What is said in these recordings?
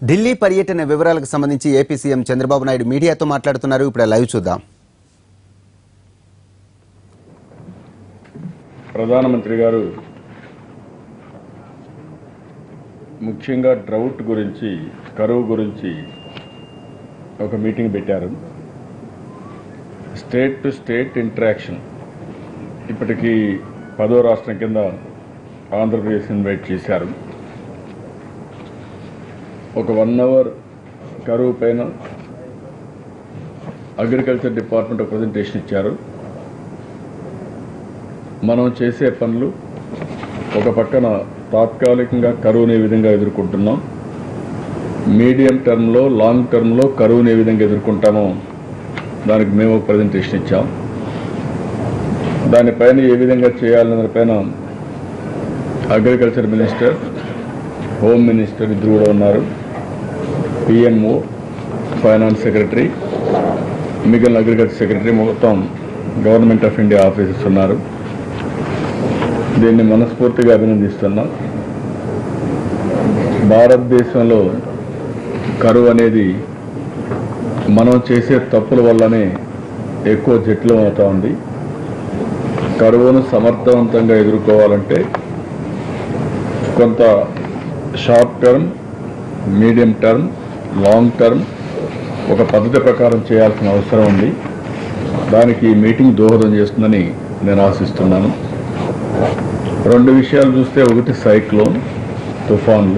ఢిల్లీ పర్యటన వివరాలకు సంబంధించి ఏపీ సీఎం చంద్రబాబు నాయుడు మీడియాతో మాట్లాడుతున్నారు ఇప్పుడు లైవ్ చూద్దాం ప్రధానమంత్రి గారు ముఖ్యంగా డ్రౌట్ గురించి కరువు గురించి ఒక మీటింగ్ పెట్టారు స్టేట్ టు స్టేట్ ఇంటరాక్షన్ ఇప్పటికీ పదో రాష్ట్రం కింద ఆంధ్రప్రదేశ్ ఇన్వైట్ చేశారు ఒక వన్ అవర్ కరువు పైన అగ్రికల్చర్ డిపార్ట్మెంట్ ఒక ప్రజెంటేషన్ ఇచ్చారు మనం చేసే పనులు ఒక పక్కన తాత్కాలికంగా కరువుని ఏ విధంగా ఎదుర్కొంటున్నాం మీడియం టర్మ్లో లాంగ్ టర్మ్లో కరువుని ఏ విధంగా ఎదుర్కొంటామో దానికి మేము ఒక ప్రజెంటేషన్ ఇచ్చాం దానిపైన ఏ విధంగా చేయాలనే దానిపైన అగ్రికల్చర్ మినిస్టర్ హోమ్ మినిస్టర్ ఇద్దరు కూడా ఉన్నారు పిఎంఓ ఫైనాన్స్ సెక్రటరీ మిగిలిన అగ్రికల్చర్ సెక్రటరీ మొత్తం గవర్నమెంట్ ఆఫ్ ఇండియా ఆఫీసర్స్ ఉన్నారు దీన్ని మనస్ఫూర్తిగా అభినందిస్తున్నాం భారతదేశంలో కరువు అనేది మనం చేసే తప్పుల వల్లనే ఎక్కువ జటిలం అవుతా ఉంది కరువును సమర్థవంతంగా ఎదుర్కోవాలంటే కొంత short term medium term long term ఒక పద్ధతి ప్రకారం చేయాల్సిన అవసరం ఉంది దానికి ఈ మీటింగ్ దోహదం చేస్తుందని నేను ఆశిస్తున్నాను రెండు విషయాలు చూస్తే ఒకటి సైక్లోన్ తుఫాన్లు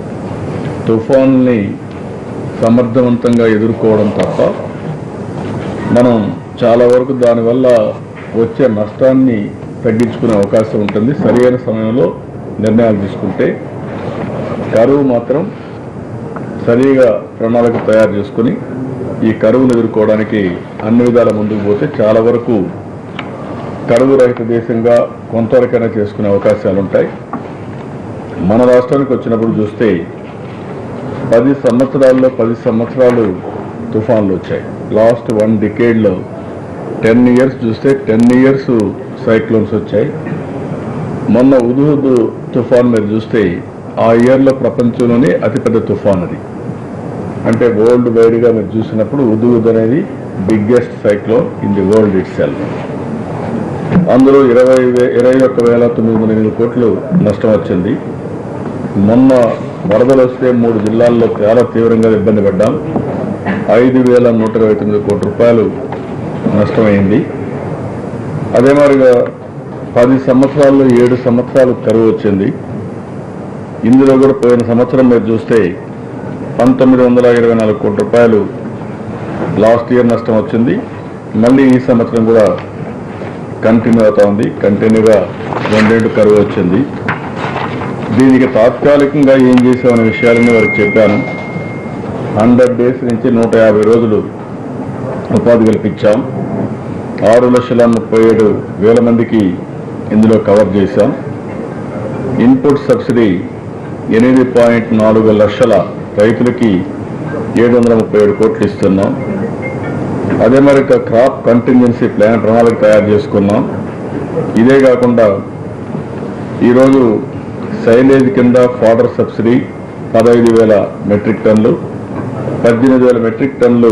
తుఫాన్ని సమర్థవంతంగా ఎదుర్కోవడం తప్ప మనం చాలా వరకు దానివల్ల వచ్చే నష్టాన్ని తగ్గించుకునే అవకాశం ఉంటుంది సరైన సమయంలో నిర్ణయాలు తీసుకుంటే కరువు మాత్రం సరిగా ప్రణాళిక తయారు చేసుకుని ఈ కరువును ఎదుర్కోవడానికి అన్ని విధాల ముందుకు పోతే చాలా వరకు కరువు రహిత దేశంగా కొంతవరకైనా చేసుకునే అవకాశాలు ఉంటాయి మన రాష్ట్రానికి వచ్చినప్పుడు చూస్తే పది సంవత్సరాల్లో పది సంవత్సరాలు తుఫాన్లు వచ్చాయి లాస్ట్ వన్ డికేడ్లో టెన్ ఇయర్స్ చూస్తే టెన్ ఇయర్స్ సైక్లోన్స్ వచ్చాయి మొన్న ఉదుహుదు తుఫాన్ మీరు చూస్తే ఆ ఇయర్లో ప్రపంచంలోనే అతిపెద్ద తుఫాన్ అది అంటే వరల్డ్ వైడ్గా మీరు చూసినప్పుడు ఉదుహుద్ అనేది biggest cyclone in the world ఇట్ సెల్ఫ్ అందులో ఇరవై వే- ఇరవై ఒక్క వేల తొమ్మిది వందల ఎనిమిది కోట్లు నష్టం వచ్చింది మొన్న వరదలు వస్తే మూడు జిల్లాల్లో చాలా తీవ్రంగా ఇబ్బంది పడ్డాం ఐదు వేల నూట ఇరవై తొమ్మిది కోట్ల రూపాయలు నష్టమైంది అదే మాదిరిగా పది సంవత్సరాల్లో ఏడు సంవత్సరాలు కరువు వచ్చింది ఇందులో కూడా పోయిన సంవత్సరం మీరు చూస్తే పంతొమ్మిది వందల ఇరవై నాలుగు కోట్ల రూపాయలు లాస్ట్ ఇయర్ నష్టం వచ్చింది మళ్ళీ ఈ సంవత్సరం కూడా కంటిన్యూ అవుతా ఉంది కంటిన్యూగా రెండేళ్ళు కరువు వచ్చింది దీనికి తాత్కాలికంగా ఏం చేసామనే విషయాలని వారికి చెప్పాను హండ్రెడ్ డేస్ నుంచి నూట యాభై రోజులు ఉపాధి కల్పించాం ఆరు లక్షల ముప్పై ఏడు వేల మందికి ఇందులో కవర్ చేశాం ఇన్పుట్ సబ్సిడీ ఎనిమిది పాయింట్ నాలుగు లక్షల రైతులకి ఏడు వందల ముప్పై ఏడు కోట్లు ఇస్తున్నాం అదే మరి ఇక క్రాప్ కంటింజెన్సీ ప్లాన్ ప్రణాళిక తయారు చేసుకున్నాం ఇదే కాకుండా ఈరోజు సైలేజ్ కింద ఫాడర్ సబ్సిడీ పదహైదు వేల మెట్రిక్ టన్నులు పద్దెనిమిది వేల మెట్రిక్ టన్నులు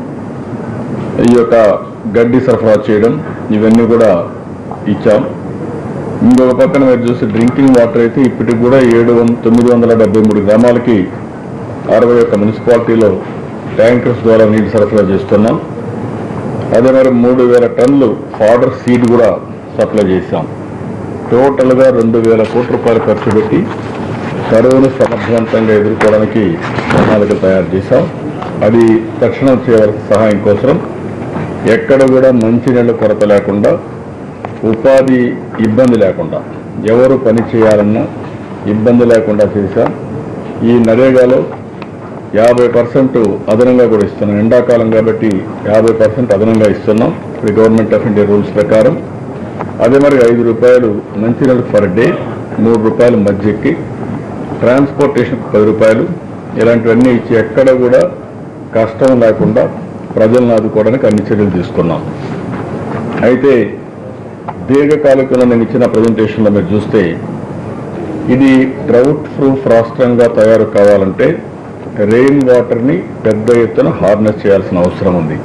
ఈ యొక్క గడ్డి సరఫరా చేయడం ఇవన్నీ కూడా ఇచ్చాం ఇంకొక పక్కన మీరు చూస్తే డ్రింకింగ్ వాటర్ అయితే ఇప్పటికి కూడా ఏడు వంద తొమ్మిది వందల డెబ్బై మూడు గ్రామాలకి అరవై ఒక్క మున్సిపాలిటీలో ట్యాంకర్స్ ద్వారా నీటి సరఫరా చేస్తున్నాం అదే మరి మూడు వేల టన్నులు ఫాడర్ సీడ్ కూడా సప్లై చేశాం టోటల్గా రెండు వేల కోట్ల రూపాయలు ఖర్చు పెట్టి కరువును సమర్థవంతంగా ఎదుర్కోవడానికి ప్రణాళిక తయారు చేశాం అది తక్షణం చేయవలసిన సహాయం కోసం ఎక్కడ కూడా మంచినీళ్ళ కొరత లేకుండా ఉపాధి ఇబ్బంది లేకుండా ఎవరు పని చేయాలన్నా ఇబ్బంది లేకుండా చేశాం ఈ నరేగాలో యాభై పర్సెంట్ అదనంగా కూడా ఇస్తున్నాం ఎండాకాలం కాబట్టి యాభై పర్సెంట్ అదనంగా ఇస్తున్నాం ఇప్పుడు గవర్నమెంట్ ఆఫ్ ఇండియా రూల్స్ ప్రకారం అదే మరి ఐదు రూపాయలు మంచినీళ్ళ పర్ డే మూడు రూపాయలు మధ్యకి ట్రాన్స్పోర్టేషన్ పది రూపాయలు ఇలాంటివన్నీ ఇచ్చి ఎక్కడ కూడా కష్టం లేకుండా ప్రజలను ఆదుకోవడానికి అన్ని చర్యలు తీసుకున్నాం అయితే దీర్ఘకాలికంలో నేను ఇచ్చిన ప్రజెంటేషన్లో మీరు చూస్తే ఇది డ్రౌట్ ప్రూఫ్ రాష్ట్రంగా తయారు కావాలంటే రెయిన్ వాటర్ని పెద్ద ఎత్తున హార్నెస్ చేయాల్సిన అవసరం ఉంది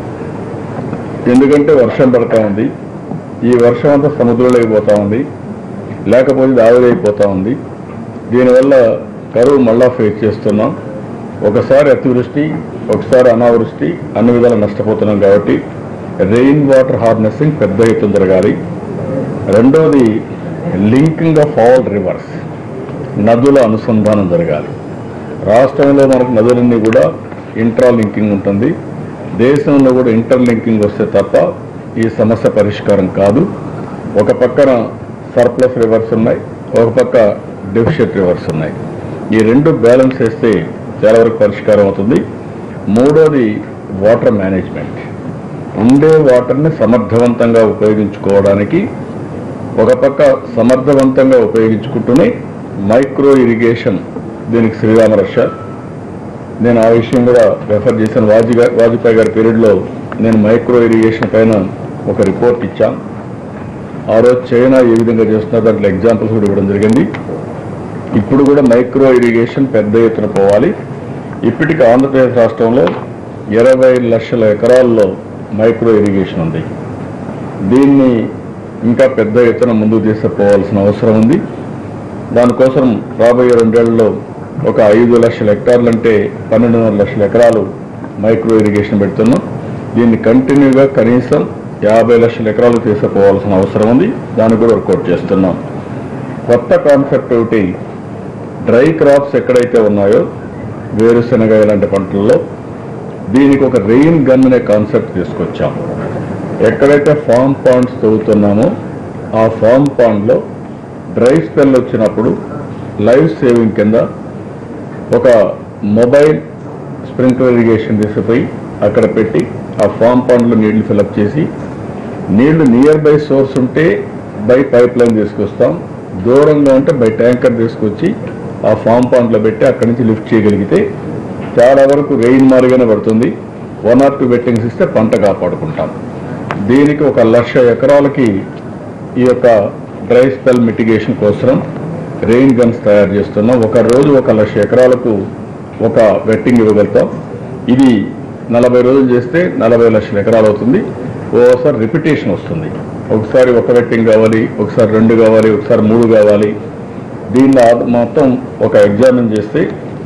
ఎందుకంటే వర్షం పడతా ఉంది ఈ వర్షం అంతా సముద్రంలోకి పోతా ఉంది లేకపోతే ఇది ఆవిరైపోతా ఉంది దీనివల్ల కరువు మళ్ళా ఫేస్ చేస్తున్నాం ఒకసారి అతివృష్టి ఒకసారి అనావృష్టి అన్ని విధాలు నష్టపోతున్నాం కాబట్టి రెయిన్ వాటర్ హార్నెసింగ్ పెద్ద ఎత్తున జరగాలి రెండోది లింకింగ్ ఆఫ్ ఆల్ రివర్స్ నదుల అనుసంధానం జరగాలి రాష్ట్రంలో మనకు నదులన్నీ కూడా ఇంట్రా లింకింగ్ ఉంటుంది దేశంలో కూడా ఇంటర్ లింకింగ్ వస్తే తప్ప ఈ సమస్య పరిష్కారం కాదు ఒక పక్కన సర్ప్లస్ రివర్స్ ఉన్నాయి ఒక పక్క డెఫిషియట్ రివర్స్ ఉన్నాయి ఈ రెండు బ్యాలెన్స్ చేస్తే చాలా వరకు పరిష్కారం అవుతుంది మూడోది వాటర్ మేనేజ్మెంట్ ఉండే వాటర్ని సమర్థవంతంగా ఉపయోగించుకోవడానికి ఒక పక్క సమర్థవంతంగా ఉపయోగించుకుంటూనే మైక్రో ఇరిగేషన్ దీనికి శ్రీరామ రక్ష నేను ఆ విషయం కూడా రెఫర్ చేశాను వాజ్పేయి వాజ్పేయి గారి పీరియడ్లో నేను మైక్రో ఇరిగేషన్ పైన ఒక రిపోర్ట్ ఇచ్చాం ఆ రోజు చైనా ఏ విధంగా చేస్తున్నా దాంట్లో ఎగ్జాంపుల్స్ కూడా ఇవ్వడం జరిగింది ఇప్పుడు కూడా మైక్రో ఇరిగేషన్ పెద్ద ఎత్తున పోవాలి ఇప్పటికి ఆంధ్రప్రదేశ్ రాష్ట్రంలో ఇరవై లక్షల ఎకరాల్లో మైక్రో ఇరిగేషన్ ఉంది దీన్ని ఇంకా పెద్ద ఎత్తున ముందుకు తీసుకుపోవాల్సిన అవసరం ఉంది దానికోసం రాబోయే రెండేళ్లలో ఒక ఐదు లక్షల హెక్టార్లు అంటే పన్నెండున్నర లక్షల ఎకరాలు మైక్రో ఇరిగేషన్ పెడుతున్నాం దీన్ని కంటిన్యూగా కనీసం యాభై లక్షల ఎకరాలు తీసుకుపోవాల్సిన అవసరం ఉంది దాన్ని కూడా వర్కౌట్ చేస్తున్నాం కొత్త కాన్సెప్ట్ ఒకటి డ్రై క్రాప్స్ ఎక్కడైతే ఉన్నాయో వేరుశనగ ఇలాంటి పంటల్లో దీనికి ఒక రెయిన్ గన్ అనే కాన్సెప్ట్ తీసుకొచ్చాం ఎక్కడైతే ఫామ్ పాండ్స్ తవ్వుతున్నామో ఆ ఫామ్ పాండ్లో డ్రై స్పెల్ వచ్చినప్పుడు లైఫ్ సేవింగ్ కింద ఒక మొబైల్ స్ప్రింక్లర్ ఇరిగేషన్ తీసుకుపోయి అక్కడ పెట్టి ఆ ఫామ్ పాండ్లో నీళ్లు ఫిలప్ చేసి నీళ్లు నియర్ బై సోర్స్ ఉంటే బై పైప్ లైన్ తీసుకొస్తాం దూరంగా ఉంటే బై ట్యాంకర్ తీసుకొచ్చి ఆ ఫామ్ పాండ్లో పెట్టి అక్కడి నుంచి లిఫ్ట్ చేయగలిగితే చాలా వరకు రెయిన్ మారిగానే పడుతుంది వన్ ఆర్ టూ బెట్టింగ్స్ ఇస్తే పంట కాపాడుకుంటాం దీనికి ఒక లక్ష ఎకరాలకి ఈ యొక్క డ్రై స్పెల్ మిటిగేషన్ కోసం రెయిన్ గన్స్ తయారు చేస్తున్నాం ఒక రోజు ఒక లక్ష ఎకరాలకు ఒక వెట్టింగ్ ఇవ్వగలుగుతాం ఇది నలభై రోజులు చేస్తే నలభై లక్షల ఎకరాలు అవుతుంది ఓసారి రిపిటేషన్ వస్తుంది ఒకసారి ఒక వెట్టింగ్ కావాలి ఒకసారి రెండు కావాలి ఒకసారి మూడు కావాలి దీన్ని ఆ- మొత్తం ఒక ఎగ్జామిన్ చేస్తే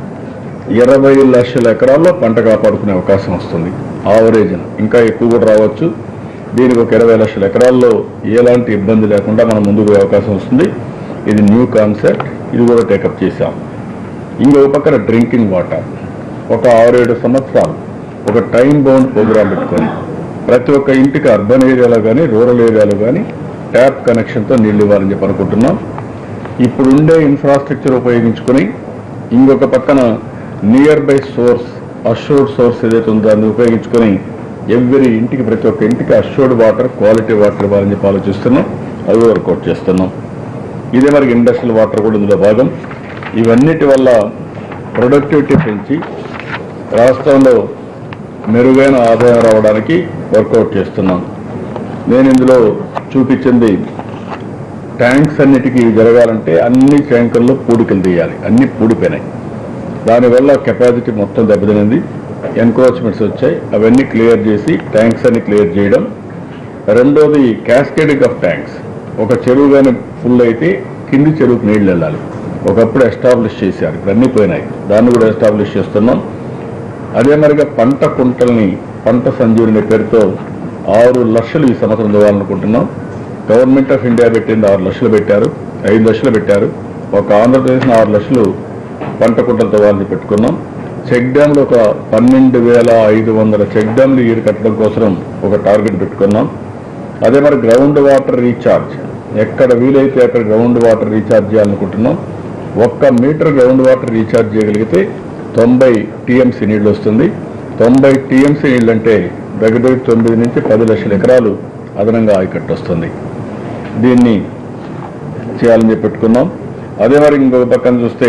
ఇరవై లక్షల ఎకరాల్లో పంట కాపాడుకునే అవకాశం వస్తుంది ఆవరేజ్ ఇంకా ఎక్కువ కూడా రావచ్చు దీనికి ఒక ఇరవై లక్షల ఎకరాల్లో ఎలాంటి ఇబ్బంది లేకుండా మనం ముందుకు పోయే అవకాశం వస్తుంది ఇది న్యూ కాన్సెప్ట్ ఇది కూడా టేకప్ చేశాం ఇంకొక పక్కన డ్రింకింగ్ వాటర్ ఒక ఆరేడు సంవత్సరాలు ఒక టైం బౌండ్ ప్రోగ్రామ్ పెట్టుకొని ప్రతి ఒక్క ఇంటికి అర్బన్ ఏరియాలో కానీ రూరల్ ఏరియాలో కానీ ట్యాప్ కనెక్షన్తో నీళ్ళు ఇవ్వాలని చెప్పి అనుకుంటున్నాం ఇప్పుడుండే ఇన్ఫ్రాస్ట్రక్చర్ ఉపయోగించుకొని ఇంకొక పక్కన nearby source assured source ఏదైతే ఉందో దాన్ని ఉపయోగించుకొని ఎవ్రీ ఇంటికి ప్రతి ఒక్క ఇంటికి అష్యూర్డ్ వాటర్ క్వాలిటీ వాటర్ ఇవ్వాలని చెప్పి ఆలోచిస్తున్నాం అది వర్కౌట్ చేస్తున్నాం ఇదే మరి ఇండస్ట్రియల్ వాటర్ కూడా ఇందులో భాగం ఇవన్నిటి వల్ల ప్రొడక్టివిటీ పెంచి రాష్ట్రంలో మెరుగైన ఆదాయం రావడానికి వర్కౌట్ చేస్తున్నాం నేను ఇందులో చూపించింది ట్యాంక్స్ అన్నిటికీ జరగాలంటే అన్ని ట్యాంకుల్లో పూడికలు తీయాలి అన్ని పూడిపోయినాయి దానివల్ల కెపాసిటీ మొత్తం దెబ్బతినింది ఎన్క్రోచ్మెంట్స్ వచ్చాయి అవన్నీ క్లియర్ చేసి ట్యాంక్స్ అన్ని క్లియర్ చేయడం రెండోది క్యాస్కేడింగ్ ఆఫ్ ట్యాంక్స్ ఒక చెరువు కానీ ఫుల్ అయితే కింది చెరువుకు నీళ్లు వెళ్ళాలి ఒకప్పుడు ఎస్టాబ్లిష్ చేశారు ఇప్పుడు అన్నీ పోయినాయి దాన్ని కూడా ఎస్టాబ్లిష్ చేస్తున్నాం అదే మరిగా పంట కుంటల్ని పంట సంజీవని పేరుతో ఆరు లక్షలు ఈ సంవత్సరం ఇవ్వాలనుకుంటున్నాం గవర్నమెంట్ ఆఫ్ ఇండియా పెట్టింది ఆరు లక్షలు పెట్టారు ఐదు లక్షలు పెట్టారు ఒక ఆంధ్రప్రదేశ్ ఆరు లక్షలు పంట కుంటలతో వాళ్ళని పెట్టుకున్నాం చెక్ డ్యామ్లు ఒక పన్నెండు వేల ఐదు వందల చెక్ డ్యామ్లు ఈడు కట్టడం కోసం ఒక టార్గెట్ పెట్టుకున్నాం అదే మరి గ్రౌండ్ వాటర్ రీఛార్జ్ ఎక్కడ వీలైతే అక్కడ గ్రౌండ్ వాటర్ రీఛార్జ్ చేయాలనుకుంటున్నాం ఒక్క మీటర్ గ్రౌండ్ వాటర్ రీఛార్జ్ చేయగలిగితే తొంభై టీఎంసీ నీళ్ళు వస్తుంది తొంభై టీఎంసీ నీళ్ళు అంటే దగ్గర దగ్గర తొమ్మిది నుంచి పది లక్షల ఎకరాలు అదనంగా ఆయకట్టు వస్తుంది దీన్ని చేయాలని చెప్పి పెట్టుకున్నాం అదే మరి ఇంకొక పక్కన చూస్తే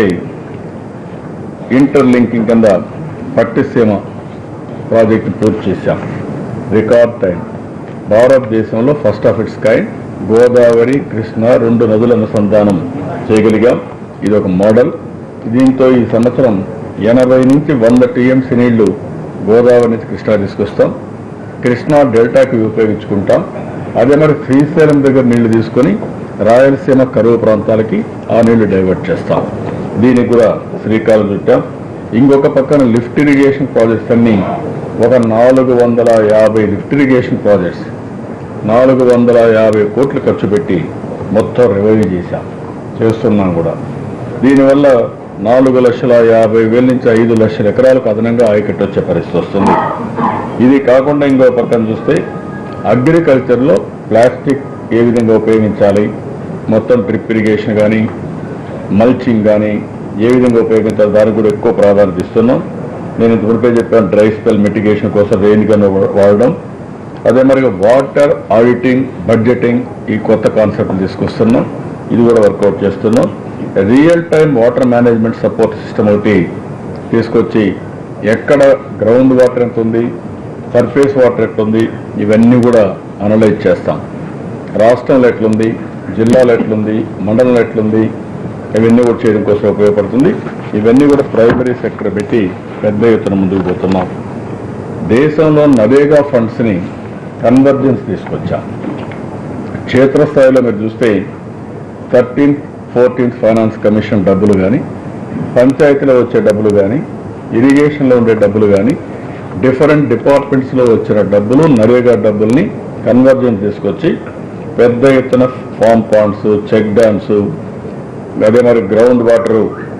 ఇంటర్ లింకింగ్ కింద పట్టిసీమ ప్రాజెక్టు పూర్తి చేశాం రికార్డ్ టైం భారతదేశంలో first of its kind Godavari Krishna రెండు నదుల అనుసంధానం చేయగలిగాం ఇది ఒక మోడల్ దీంతో ఈ సంవత్సరం ఎనభై నుంచి వంద టీఎంసీ నీళ్లు గోదావరి నుంచి కృష్ణా తీసుకొస్తాం కృష్ణా డెల్టాకి ఉపయోగించుకుంటాం అదే మరి శ్రీశైలం దగ్గర నీళ్లు తీసుకొని రాయలసీమ కరువు ప్రాంతాలకి ఆ నీళ్లు డైవర్ట్ చేస్తాం దీనికి కూడా శ్రీకారం చుట్టాం ఇంకొక పక్కన లిఫ్ట్ ఇరిగేషన్ ప్రాజెక్ట్స్ అన్ని ఒక నాలుగు వందల యాభై లిఫ్ట్ ఇరిగేషన్ ప్రాజెక్ట్స్ నాలుగు వందల యాభై కోట్లు ఖర్చు పెట్టి మొత్తం రెవెన్యూ చేశాం చేస్తున్నాం కూడా దీనివల్ల నాలుగు లక్షల యాభై వేల నుంచి ఐదు లక్షల ఎకరాలకు అదనంగా ఆయకట్టు వచ్చే పరిస్థితి వస్తుంది ఇది కాకుండా ఇంకో పక్కన చూస్తే అగ్రికల్చర్లో ప్లాస్టిక్ ఏ విధంగా ఉపయోగించాలి మొత్తం డ్రిప్ ఇరిగేషన్ కానీ మల్చింగ్ కానీ ఏ విధంగా ఉపయోగించాలి దానికి కూడా ఎక్కువ ప్రాధాన్యత ఇస్తున్నాం నేను ఇంతవరకే చెప్పాను డ్రై స్పెల్ మిటిగేషన్ కోసం రెయిన్ గన్ వాడడం అదే మరి వాటర్ ఆడిటింగ్ బడ్జెటింగ్ ఈ కొత్త కాన్సెప్ట్ తీసుకొస్తున్నాం ఇది కూడా వర్కౌట్ చేస్తున్నాం real time water management support system ఒకటి తీసుకొచ్చి ఎక్కడ గ్రౌండ్ వాటర్ ఎంత ఉంది సర్ఫేస్ వాటర్ ఎట్లుంది ఇవన్నీ కూడా అనలైజ్ చేస్తాం రాష్ట్రంలో ఎట్లుంది జిల్లాలో ఎట్లుంది మండలంలో ఎట్లుంది ఇవన్నీ కూడా చేయడం కోసం ఉపయోగపడుతుంది ఇవన్నీ కూడా ప్రైమరీ సెక్టర్ పెట్టి పెద్ద ఎత్తున ముందుకు పోతున్నాం దేశంలో నరేగా ఫండ్స్ని కన్వర్జెన్స్ తీసుకొచ్చాం క్షేత్రస్థాయిలో మీరు చూస్తే థర్టీన్త్ ఫోర్టీన్త్ ఫైనాన్స్ కమిషన్ డబ్బులు కానీ పంచాయతీలో వచ్చే డబ్బులు కానీ ఇరిగేషన్లో ఉండే డబ్బులు కానీ డిఫరెంట్ డిపార్ట్మెంట్స్లో వచ్చిన డబ్బులు నరేగా డబ్బుల్ని కన్వర్జెన్స్ తీసుకొచ్చి పెద్ద ఎత్తున ఫామ్ పాండ్స్ చెక్ డ్యామ్స్ అదే మరి ground water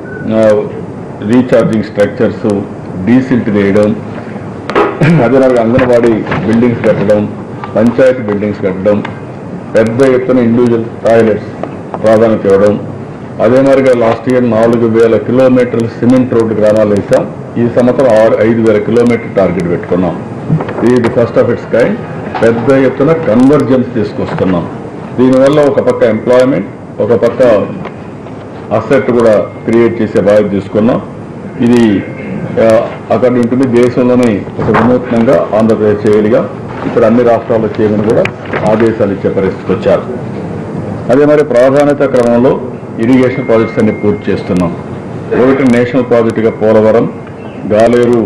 recharging structures desilt వేయడం అదే మరి అంగన్వాడీ బిల్డింగ్స్ కట్టడం పంచాయతీ బిల్డింగ్స్ కట్టడం పెద్ద ఎత్తున ఇండివిజువల్ టాయిలెట్స్ ప్రాధాన్యత ఇవ్వడం అదే మరిగా లాస్ట్ ఇయర్ నాలుగు వేల కిలోమీటర్లు సిమెంట్ రోడ్డు గ్రామాలు వేసాం ఈ సంవత్సరం ఆరు ఐదు వేల కిలోమీటర్ టార్గెట్ పెట్టుకున్నాం ఇది ఫస్ట్ ఆఫ్ ఇట్స్ కైండ్ పెద్ద ఎత్తున కన్వర్జెన్స్ తీసుకొస్తున్నాం దీనివల్ల ఒక పక్క ఎంప్లాయ్మెంట్ ఒక పక్క అసెట్ కూడా క్రియేట్ చేసే బాధ్యత తీసుకున్నాం ఇది ఆ, అక్కడ ఉంటుంది దేశంలోనే ఒక వినూత్నంగా ఆంధ్రప్రదేశ్ చేయలిగా ఇక్కడ అన్ని రాష్ట్రాల్లో చేయమని కూడా ఆదేశాలు ఇచ్చే పరిస్థితికి వచ్చారు అదే మరి ప్రాధాన్యత క్రమంలో ఇరిగేషన్ ప్రాజెక్ట్స్ అన్ని పూర్తి చేస్తున్నాం ఒకటి నేషనల్ ప్రాజెక్టుగా పోలవరం గాలేరు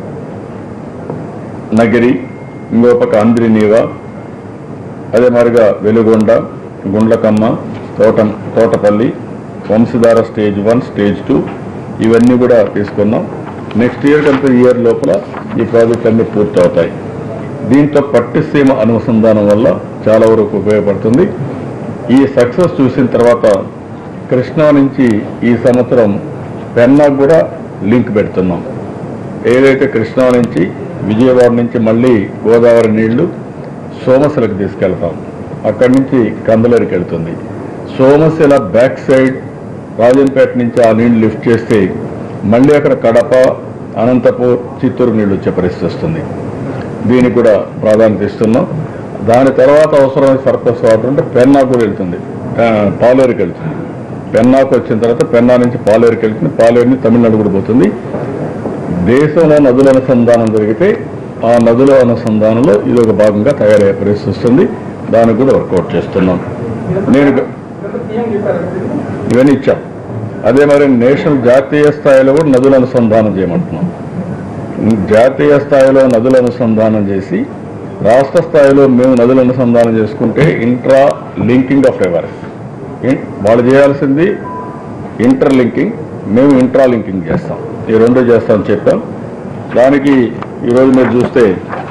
నగిరి ఇంకో పక్క అంద్రి నీవా అదే మాదిరిగా వెలుగొండ గుండ్లకమ్మ తోట Thotapalli Vamsadhara stage one stage two ఇవన్నీ కూడా తీసుకున్నాం నెక్స్ట్ ఇయర్ కంటే ఇయర్ లోపల ఈ ప్రాజెక్ట్ అన్ని పూర్తవుతాయి దీంతో పట్టిసీమ అనుసంధానం వల్ల చాలా వరకు ఉపయోగపడుతుంది ఈ సక్సెస్ చూసిన తర్వాత కృష్ణా నుంచి ఈ సంవత్సరం పెన్నాకు కూడా లింక్ పెడుతున్నాం ఏదైతే కృష్ణా నుంచి విజయవాడ నుంచి మళ్ళీ గోదావరి నీళ్లు సోమశిలకు తీసుకెళ్తాం అక్కడి నుంచి కందలరికి వెళ్తుంది సోమశిల బ్యాక్ సైడ్ రాజంపేట నుంచి ఆ నీళ్లు లిఫ్ట్ చేస్తే మళ్ళీ అక్కడ కడప అనంతపూర్ చిత్తూరు నీళ్లు వచ్చే పరిస్థితి వస్తుంది దీనికి కూడా ప్రాధాన్యత ఇస్తున్నాం దాని తర్వాత అవసరమైన సర్ప్లస్ వాటర్ అంటే పెన్నాకు కూడా వెళ్తుంది ఆ, పాలేరుకి వెళ్తుంది పెన్నాకు వచ్చిన తర్వాత పెన్నా నుంచి పాలేరుకి వెళ్తుంది పాలేరు నుంచి తమిళనాడు కూడా పోతుంది దేశంలో నదుల అనుసంధానం జరిగితే ఆ నదుల అనుసంధానంలో ఇది ఒక భాగంగా తయారయ్యే పరిస్థితి వస్తుంది దానికి కూడా వర్కౌట్ చేస్తున్నాం నేను గ- ఇవన్నీ ఇచ్చాం అదే మరి నేషనల్ జాతీయ స్థాయిలో కూడా నదుల అనుసంధానం చేయమంటున్నాం జాతీయ స్థాయిలో నదుల అనుసంధానం చేసి రాష్ట్ర స్థాయిలో మేము నదుల అనుసంధానం చేసుకుంటే ఇంట్రా లింకింగ్ ఆఫ్ రివర్స్ వాళ్ళు చేయాల్సింది ఇంటర్ లింకింగ్ మేము ఇంట్రా లింకింగ్ చేస్తాం ఈ రెండు చేస్తామని చెప్పాం దానికి ఈరోజు మీరు చూస్తే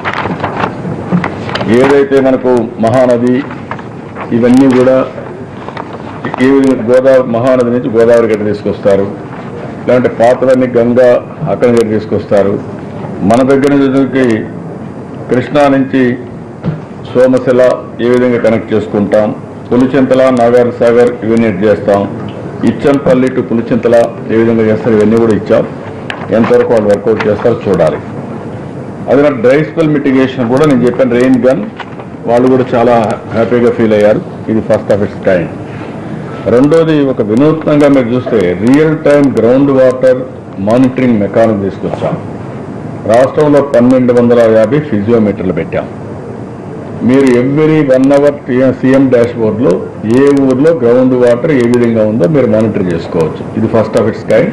ఏదైతే మనకు మహానది ఇవన్నీ కూడా ఏ విధంగా గోదావరి మహానది నుంచి గోదావరి గడ్డ తీసుకొస్తారు లేదంటే పాత్రలన్నీ గంగా అక్కడి గడ్డ తీసుకొస్తారు మన దగ్గర నుంచి కృష్ణా నుంచి సోమశిల ఏ విధంగా కనెక్ట్ చేసుకుంటాం పులిచింతల నాగార్ సాగర్ ఇవన్నీ ఎట్ చేస్తాం ఇచ్చంపల్లి టు పులిచింతల ఏ విధంగా చేస్తారు ఇవన్నీ కూడా ఇచ్చాం ఎంతవరకు వాళ్ళు వర్కౌట్ చేస్తారో చూడాలి అది నా డ్రై స్పెల్ మిటిగేషన్ కూడా నేను చెప్పాను రెయిన్ గన్ వాళ్ళు కూడా చాలా హ్యాపీగా ఫీల్ అయ్యారు ఇది ఫస్ట్ ఆఫ్ ఇట్స్ కైండ్ రెండోది ఒక వినూత్నంగా మీరు చూస్తే real time ground water monitoring mechanism తీసుకొచ్చాం రాష్ట్రంలో పన్నెండు వందల యాభై ఫిజియోమీటర్లు పెట్టాం మీరు every one hour CM dash బోర్డ్లో ఏ ఊర్లో గ్రౌండ్ వాటర్ ఏ విధంగా ఉందో మీరు మానిటర్ చేసుకోవచ్చు ఇది ఫస్ట్ ఆఫ్ ఇట్స్ కైండ్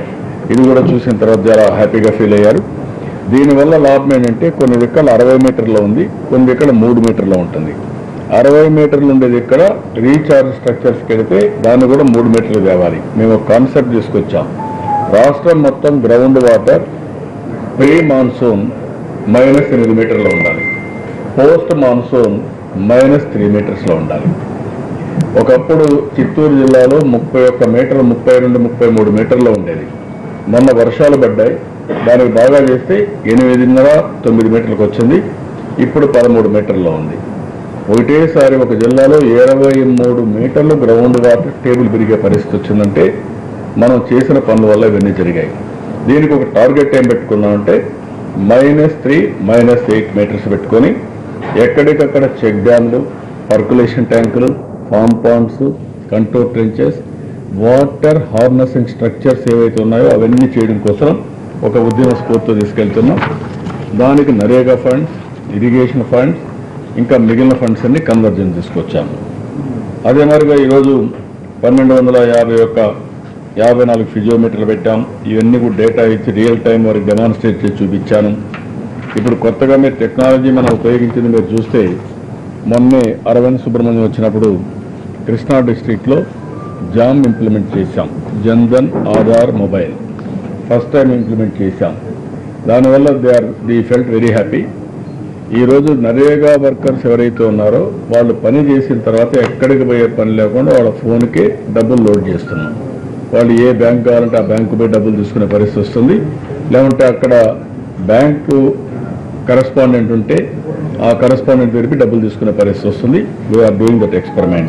ఇది కూడా చూసిన తర్వాత చాలా హ్యాపీగా ఫీల్ అయ్యారు దీనివల్ల లాభం ఏంటంటే కొన్ని దిక్కలు అరవై మీటర్లో ఉంది కొన్ని దిక్కలు మూడు మీటర్లో ఉంటుంది అరవై మీటర్లు ఉండేది ఇక్కడ రీఛార్జ్ స్ట్రక్చర్స్కి వెళితే దాన్ని కూడా మూడు మీటర్లు తేవాలి మేము ఒక కాన్సెప్ట్ తీసుకొచ్చాం రాష్ట్రం మొత్తం ground water pre monsoon minus ఎనిమిది మీటర్లో ఉండాలి పోస్ట్ మాన్సూన్ మైనస్ త్రీ మీటర్స్లో ఉండాలి ఒకప్పుడు చిత్తూరు జిల్లాలో ముప్పై ఒక్క మీటర్ ముప్పై రెండు ముప్పై మూడు మీటర్లో ఉండేది మొన్న వర్షాలు పడ్డాయి దానికి బాగా చేస్తే ఎనిమిదిన్నర తొమ్మిది మీటర్లకు వచ్చింది ఇప్పుడు పదమూడు మీటర్లో ఉంది ఒకటేసారి ఒక జిల్లాలో ఇరవై మూడు మీటర్లు గ్రౌండ్ వాటర్ టేబుల్ పెరిగే పరిస్థితి వచ్చిందంటే మనం చేసిన పనుల వల్ల ఇవన్నీ జరిగాయి దీనికి ఒక టార్గెట్ ఏం పెట్టుకున్నామంటే minus three minus eight metres పెట్టుకొని ఎక్కడికక్కడ చెక్ డ్యామ్లు పర్కులేషన్ ట్యాంకులు farm ponds control trenches water harnessing structures ఏవైతే ఉన్నాయో అవన్నీ చేయడం కోసం ఒక ఉద్యమ స్ఫూర్తితో తీసుకెళ్తున్నాం దానికి నరేగా ఫండ్స్ ఇరిగేషన్ ఫండ్స్ ఇంకా మిగిలిన ఫండ్స్ అన్ని కన్వర్జన్ తీసుకొచ్చాము అదే మరిగా ఈరోజు పన్నెండు వందల యాభై ఒక్క యాభై నాలుగు ఫిజియోమీటర్లు పెట్టాం ఇవన్నీ కూడా డేటా ఇచ్చి రియల్ టైం వారికి డెమాన్స్ట్రేట్ చేసి చూపించాను ఇప్పుడు కొత్తగా మీరు టెక్నాలజీ మనం ఉపయోగించింది మీరు చూస్తే మొన్నే అరవింద్ సుబ్రహ్మణ్యం వచ్చినప్పుడు కృష్ణా డిస్ట్రిక్ట్లో జామ్ ఇంప్లిమెంట్ చేశాం Jan Dhan Aadhaar mobile first time implement చేశాం దానివల్ల they are the felt very happy ఈరోజు నరేగా వర్కర్స్ ఎవరైతే ఉన్నారో వాళ్ళు పని చేసిన తర్వాత ఎక్కడికి పోయే పని లేకుండా వాళ్ళ ఫోన్కి డబ్బులు లోడ్ చేస్తున్నాం వాళ్ళు ఏ బ్యాంక్ కావాలంటే ఆ బ్యాంకు పోయి డబ్బులు తీసుకునే పరిస్థితి వస్తుంది లేకుంటే అక్కడ బ్యాంకు కరస్పాండెంట్ ఉంటే ఆ కరస్పాండెంట్ దగ్గరికి డబ్బులు తీసుకునే పరిస్థితి వస్తుంది వీఆర్ డూయింగ్ దట్ ఎక్స్పెరిమెంట్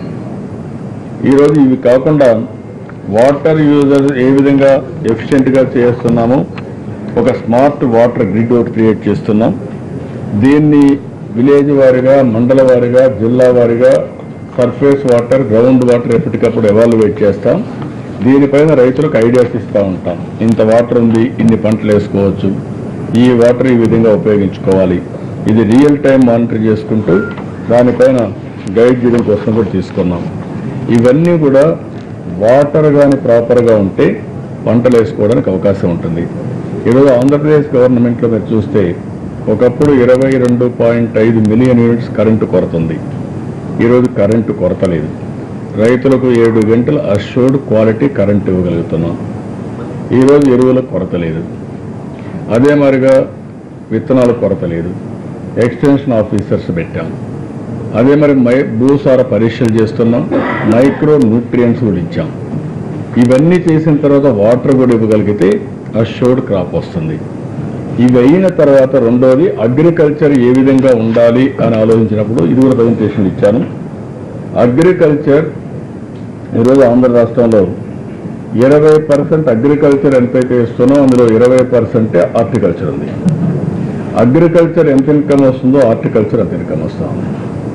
ఈరోజు ఇవి కాకుండా వాటర్ యూజర్ ఏ విధంగా ఎఫిషియెంట్గా చేస్తున్నామో ఒక స్మార్ట్ వాటర్ గ్రిడ్ ఒకటి క్రియేట్ చేస్తున్నాం దీన్ని విలేజ్ వారిగా మండల వారిగా జిల్లా వారిగా సర్ఫేస్ వాటర్ గ్రౌండ్ వాటర్ ఎప్పటికప్పుడు ఎవాల్యుయేట్ చేస్తాం దీనిపైన రైతులకు ఐడియాస్ ఇస్తూ ఉంటాం ఇంత వాటర్ ఉంది ఇన్ని పంటలు వేసుకోవచ్చు ఈ వాటర్ ఈ విధంగా ఉపయోగించుకోవాలి ఇది రియల్ టైం మానిటర్ చేసుకుంటూ దానిపైన గైడ్ చేయడం కోసం కూడా తీసుకున్నాం ఇవన్నీ కూడా వాటర్ కానీ ప్రాపర్గా ఉంటే పంటలు వేసుకోవడానికి అవకాశం ఉంటుంది ఈరోజు ఆంధ్రప్రదేశ్ గవర్నమెంట్లో మీరు చూస్తే ఒకప్పుడు ఇరవై రెండు పాయింట్ ఐదు మిలియన్ యూనిట్స్ కరెంటు కొరత ఉంది ఈరోజు కరెంటు కొరత లేదు రైతులకు ఏడు గంటల అష్యూర్డ్ క్వాలిటీ కరెంట్ ఇవ్వగలుగుతున్నాం ఈరోజు ఎరువుల కొరత లేదు అదే మాదిరిగా విత్తనాల కొరత లేదు ఎక్స్టెన్షన్ ఆఫీసర్స్ పెట్టాం అదే మరి మై భూసార పరీక్షలు చేస్తున్నాం మైక్రో న్యూట్రియంట్స్ కూడా ఇచ్చాం ఇవన్నీ చేసిన తర్వాత వాటర్ కూడా ఇవ్వగలిగితే అష్యూర్డ్ క్రాప్ వస్తుంది ఇవి అయిన తర్వాత రెండోది అగ్రికల్చర్ ఏ విధంగా ఉండాలి అని ఆలోచించినప్పుడు ఇది కూడా ప్రజెంటేషన్ ఇచ్చాను అగ్రికల్చర్ ఈరోజు ఆంధ్ర రాష్ట్రంలో ఇరవై పర్సెంట్ అగ్రికల్చర్ ఎంతైతే ఇస్తున్నామో అందులో ఇరవై పర్సెంటే హార్టికల్చర్ ఉంది అగ్రికల్చర్ ఎంత ఇన్కమ్ వస్తుందో హార్టికల్చర్ అంత ఇన్కమ్ వస్తా ఉంది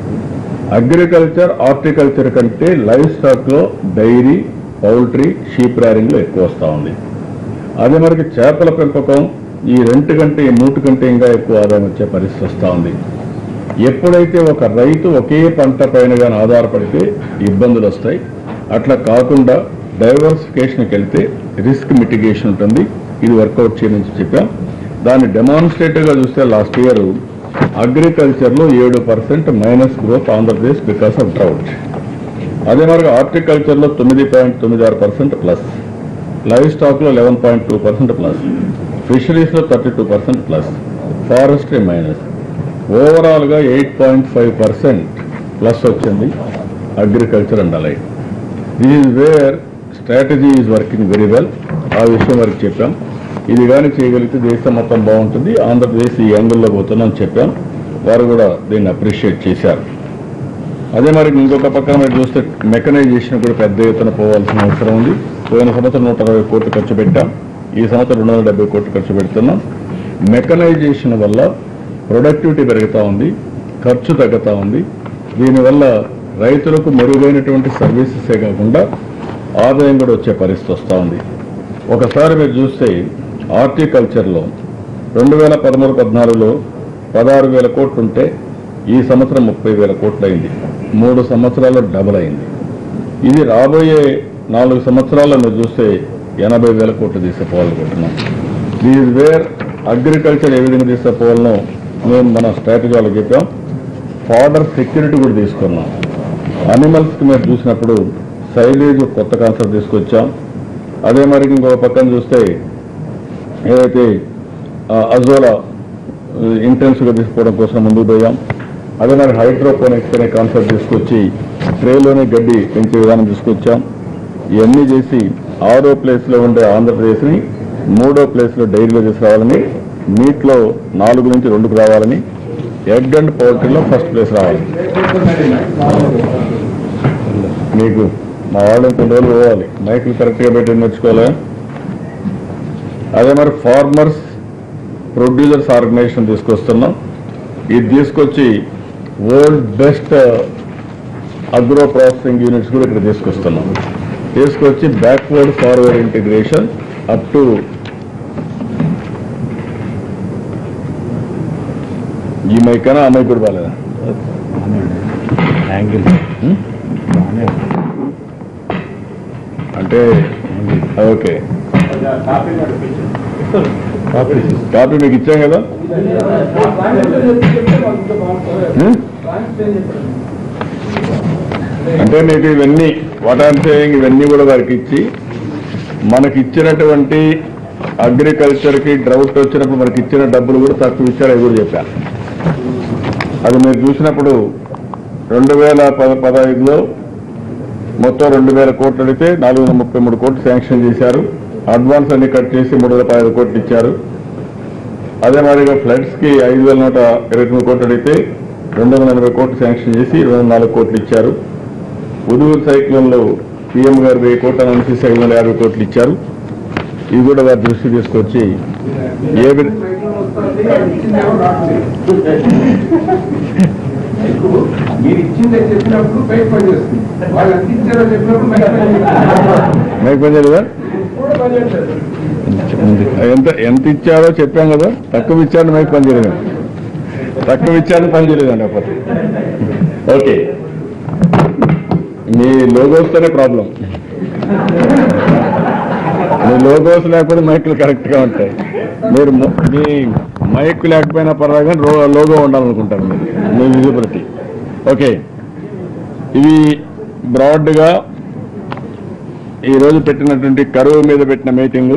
అగ్రికల్చర్ హార్టికల్చర్ కంటే లైఫ్ స్టాక్లో డైరీ పౌల్ట్రీ షీప్ ర్యారింగ్లో ఎక్కువ వస్తూ ఉంది అదే మనకి చేపల పెంపకం ఈ రెంట్ కంటే ఈ మూటు కంటే ఇంకా ఎక్కువ ఆదాయం వచ్చే పరిస్థితి వస్తూ ఉంది ఎప్పుడైతే ఒక రైతు ఒకే పంట పైన కానీ ఆధారపడితే ఇబ్బందులు వస్తాయి అట్లా కాకుండా డైవర్సిఫికేషన్కి వెళ్తే రిస్క్ మిటిగేషన్ ఉంటుంది ఇది వర్కౌట్ చేయమని చెప్పాం దాన్ని డెమాన్స్ట్రేటివ్గా చూస్తే లాస్ట్ ఇయర్ అగ్రికల్చర్లో ఏడు percent minus growth Andhra Pradesh because of drought అదే మరి హార్టికల్చర్లో తొమ్మిది పాయింట్ తొమ్మిది ఆరు పర్సెంట్ ప్లస్ లైవ్ స్టాక్లో eleven point two percent plus ఫిషరీస్లో thirty two percent plus forestry minus ఓవరాల్గా eight point five percent plus వచ్చింది agriculture and allied this is where strategy is working very well ఆ విషయం వరకు చెప్పాం ఇది కానీ చేయగలిగితే దేశం మొత్తం బాగుంటుంది ఆంధ్రప్రదేశ్ ఈ యాంగిల్లో పోతుందని చెప్పాం వారు కూడా దీన్ని అప్రిషియేట్ చేశారు అదే మరి ఇంకొక పక్కన మీరు చూస్తే మెకనైజేషన్ కూడా పెద్ద ఎత్తున పోవాల్సిన అవసరం ఉంది పోయిన సంవత్సరం నూట అరవై కోట్లు ఖర్చు పెట్టాం ఈ సంవత్సరం రెండు వందల డెబ్బై కోట్లు ఖర్చు పెడుతున్నాం మెకనైజేషన్ వల్ల ప్రొడక్టివిటీ పెరుగుతూ ఉంది ఖర్చు తగ్గుతూ ఉంది దీనివల్ల రైతులకు మెరుగైనటువంటి సర్వీసెసే కాకుండా ఆదాయం కూడా వచ్చే పరిస్థితి వస్తూ ఉంది ఒకసారి మీరు చూస్తే హార్టికల్చర్లో రెండు వేల పదమూడు పద్నాలుగులో పదహారు వేల కోట్లు ఉంటే ఈ సంవత్సరం ముప్పై వేల కోట్లు అయింది మూడు సంవత్సరాల్లో డబుల్ అయింది ఇది రాబోయే నాలుగు సంవత్సరాల్లో మీరు చూస్తే ఎనభై వేల కోట్లు తీసుకుపోవాలనుకుంటున్నాం దీస్ వేర్ అగ్రికల్చర్ ఏ విధంగా తీసుకుపోవాలనో మేము మన స్ట్రాటజీ వాళ్ళకి చెప్పాం ఫాడర్ సెక్యూరిటీ కూడా తీసుకున్నాం అనిమల్స్కి మీరు చూసినప్పుడు సైలేజ్ కొత్త కాన్సెప్ట్ తీసుకొచ్చాం అదే మరి ఇంకొక పక్కన చూస్తే ఏదైతే అజోలా ఇంటెన్సివ్గా తీసుకోవడం కోసం ముందుకు పోయాం అదే మరి హైడ్రోపోనిక్స్ అనే కాన్సెప్ట్ తీసుకొచ్చి ట్రేలోనే గడ్డి పెంచే విధానం తీసుకొచ్చాం ఇవన్నీ చేసి ఆరో ప్లేస్లో ఉండే ఆంధ్రప్రదేశ్ని మూడో ప్లేస్లో డైరీలో తీసుకురావాలని మీట్లో నాలుగు నుంచి రెండుకు రావాలని ఎగ్ అండ్ పౌల్ట్రీలో ఫస్ట్ ప్లేస్ రావాలి మీకు మా వాళ్ళు కొన్ని రోజులు పోవాలి మైకులు కరెక్ట్గా పెట్టి నేర్చుకోవాలి అదే మరి ఫార్మర్స్ ప్రొడ్యూసర్స్ ఆర్గనైజేషన్ తీసుకొస్తున్నాం ఇది తీసుకొచ్చి world best agro processing units కూడా ఇక్కడ తీసుకొస్తున్నాం తీసుకొచ్చి backward forward integration up to ఈ మైకనా ఆ మైక్ కూడా బాగాలేదా యాంగిల్ హ్మ్? బాగానే అంటే ఓకే కాపీ కాపీ మీకు ఇచ్చాం కదా హ్మ్? అంటే మీకు ఇవన్నీ వాట్ ఆర్ సేయింగ్ ఇవన్నీ కూడా వారికి ఇచ్చి మనకి ఇచ్చినటువంటి అగ్రికల్చర్కి డ్రౌట్ వచ్చినప్పుడు మనకి ఇచ్చిన డబ్బులు కూడా తక్కువ ఇచ్చారు అవి కూడా చెప్పాను అది మీరు చూసినప్పుడు రెండు వేల పద పదహైదులో మొత్తం రెండు వేల కోట్లు అడిగితే నాలుగు వందల ముప్పై మూడు కోట్లు శాంక్షన్ చేశారు అడ్వాన్స్ అన్ని కట్ చేసి మూడు వందల పదహైదు కోట్లు ఇచ్చారు అదే మాదిరిగా ఫ్లడ్స్ కి ఐదు వేల నూట ఇరవై తొమ్మిది కోట్లు అడిగితే రెండు వందల ఎనభై కోట్లు శాంక్షన్ చేసి రెండు వందల నాలుగు కోట్లు ఇచ్చారు ఉదుగు సైక్లోన్లో పీఎం గారు వెయ్యి కోట్లు అనౌన్స్ చేసి ఐదు వందల యాభై కోట్లు ఇచ్చారు ఇవి కూడా వారి దృష్టి తీసుకొచ్చి ఏ విధ- మీరు ఇచ్చిందే చెప్పినప్పుడు బయట పనిచేస్తుంది వాళ్ళు ఎంత ఇచ్చారో చెప్పినప్పుడు బయట పనిచేస్తుంది మీకు పని చేయలేదా కూడా పనిచేయట్లేదు ఎంత ఎంత ఇచ్చారో చెప్పాం కదా తక్కువ ఇచ్చారని మీకు పని చేయలేదు తక్కువ ఇచ్చారని పని చేయలేదండి అప్పటి ఓకే మీ లోగోస్తోనే ప్రాబ్లం మీ లోగోస్ లేకపోతే మైకులు కరెక్ట్గా ఉంటాయి మీరు మొ- మీ మైక్ లేకపోయినా పర్వాలేదు కానీ రో- లోగో ఉండాలనుకుంటారు మీరు మీ విజిబిలిటీ ఓకే ఇవి బ్రాడ్గా ఈరోజు పెట్టినటువంటి కరువు మీద పెట్టిన మీటింగు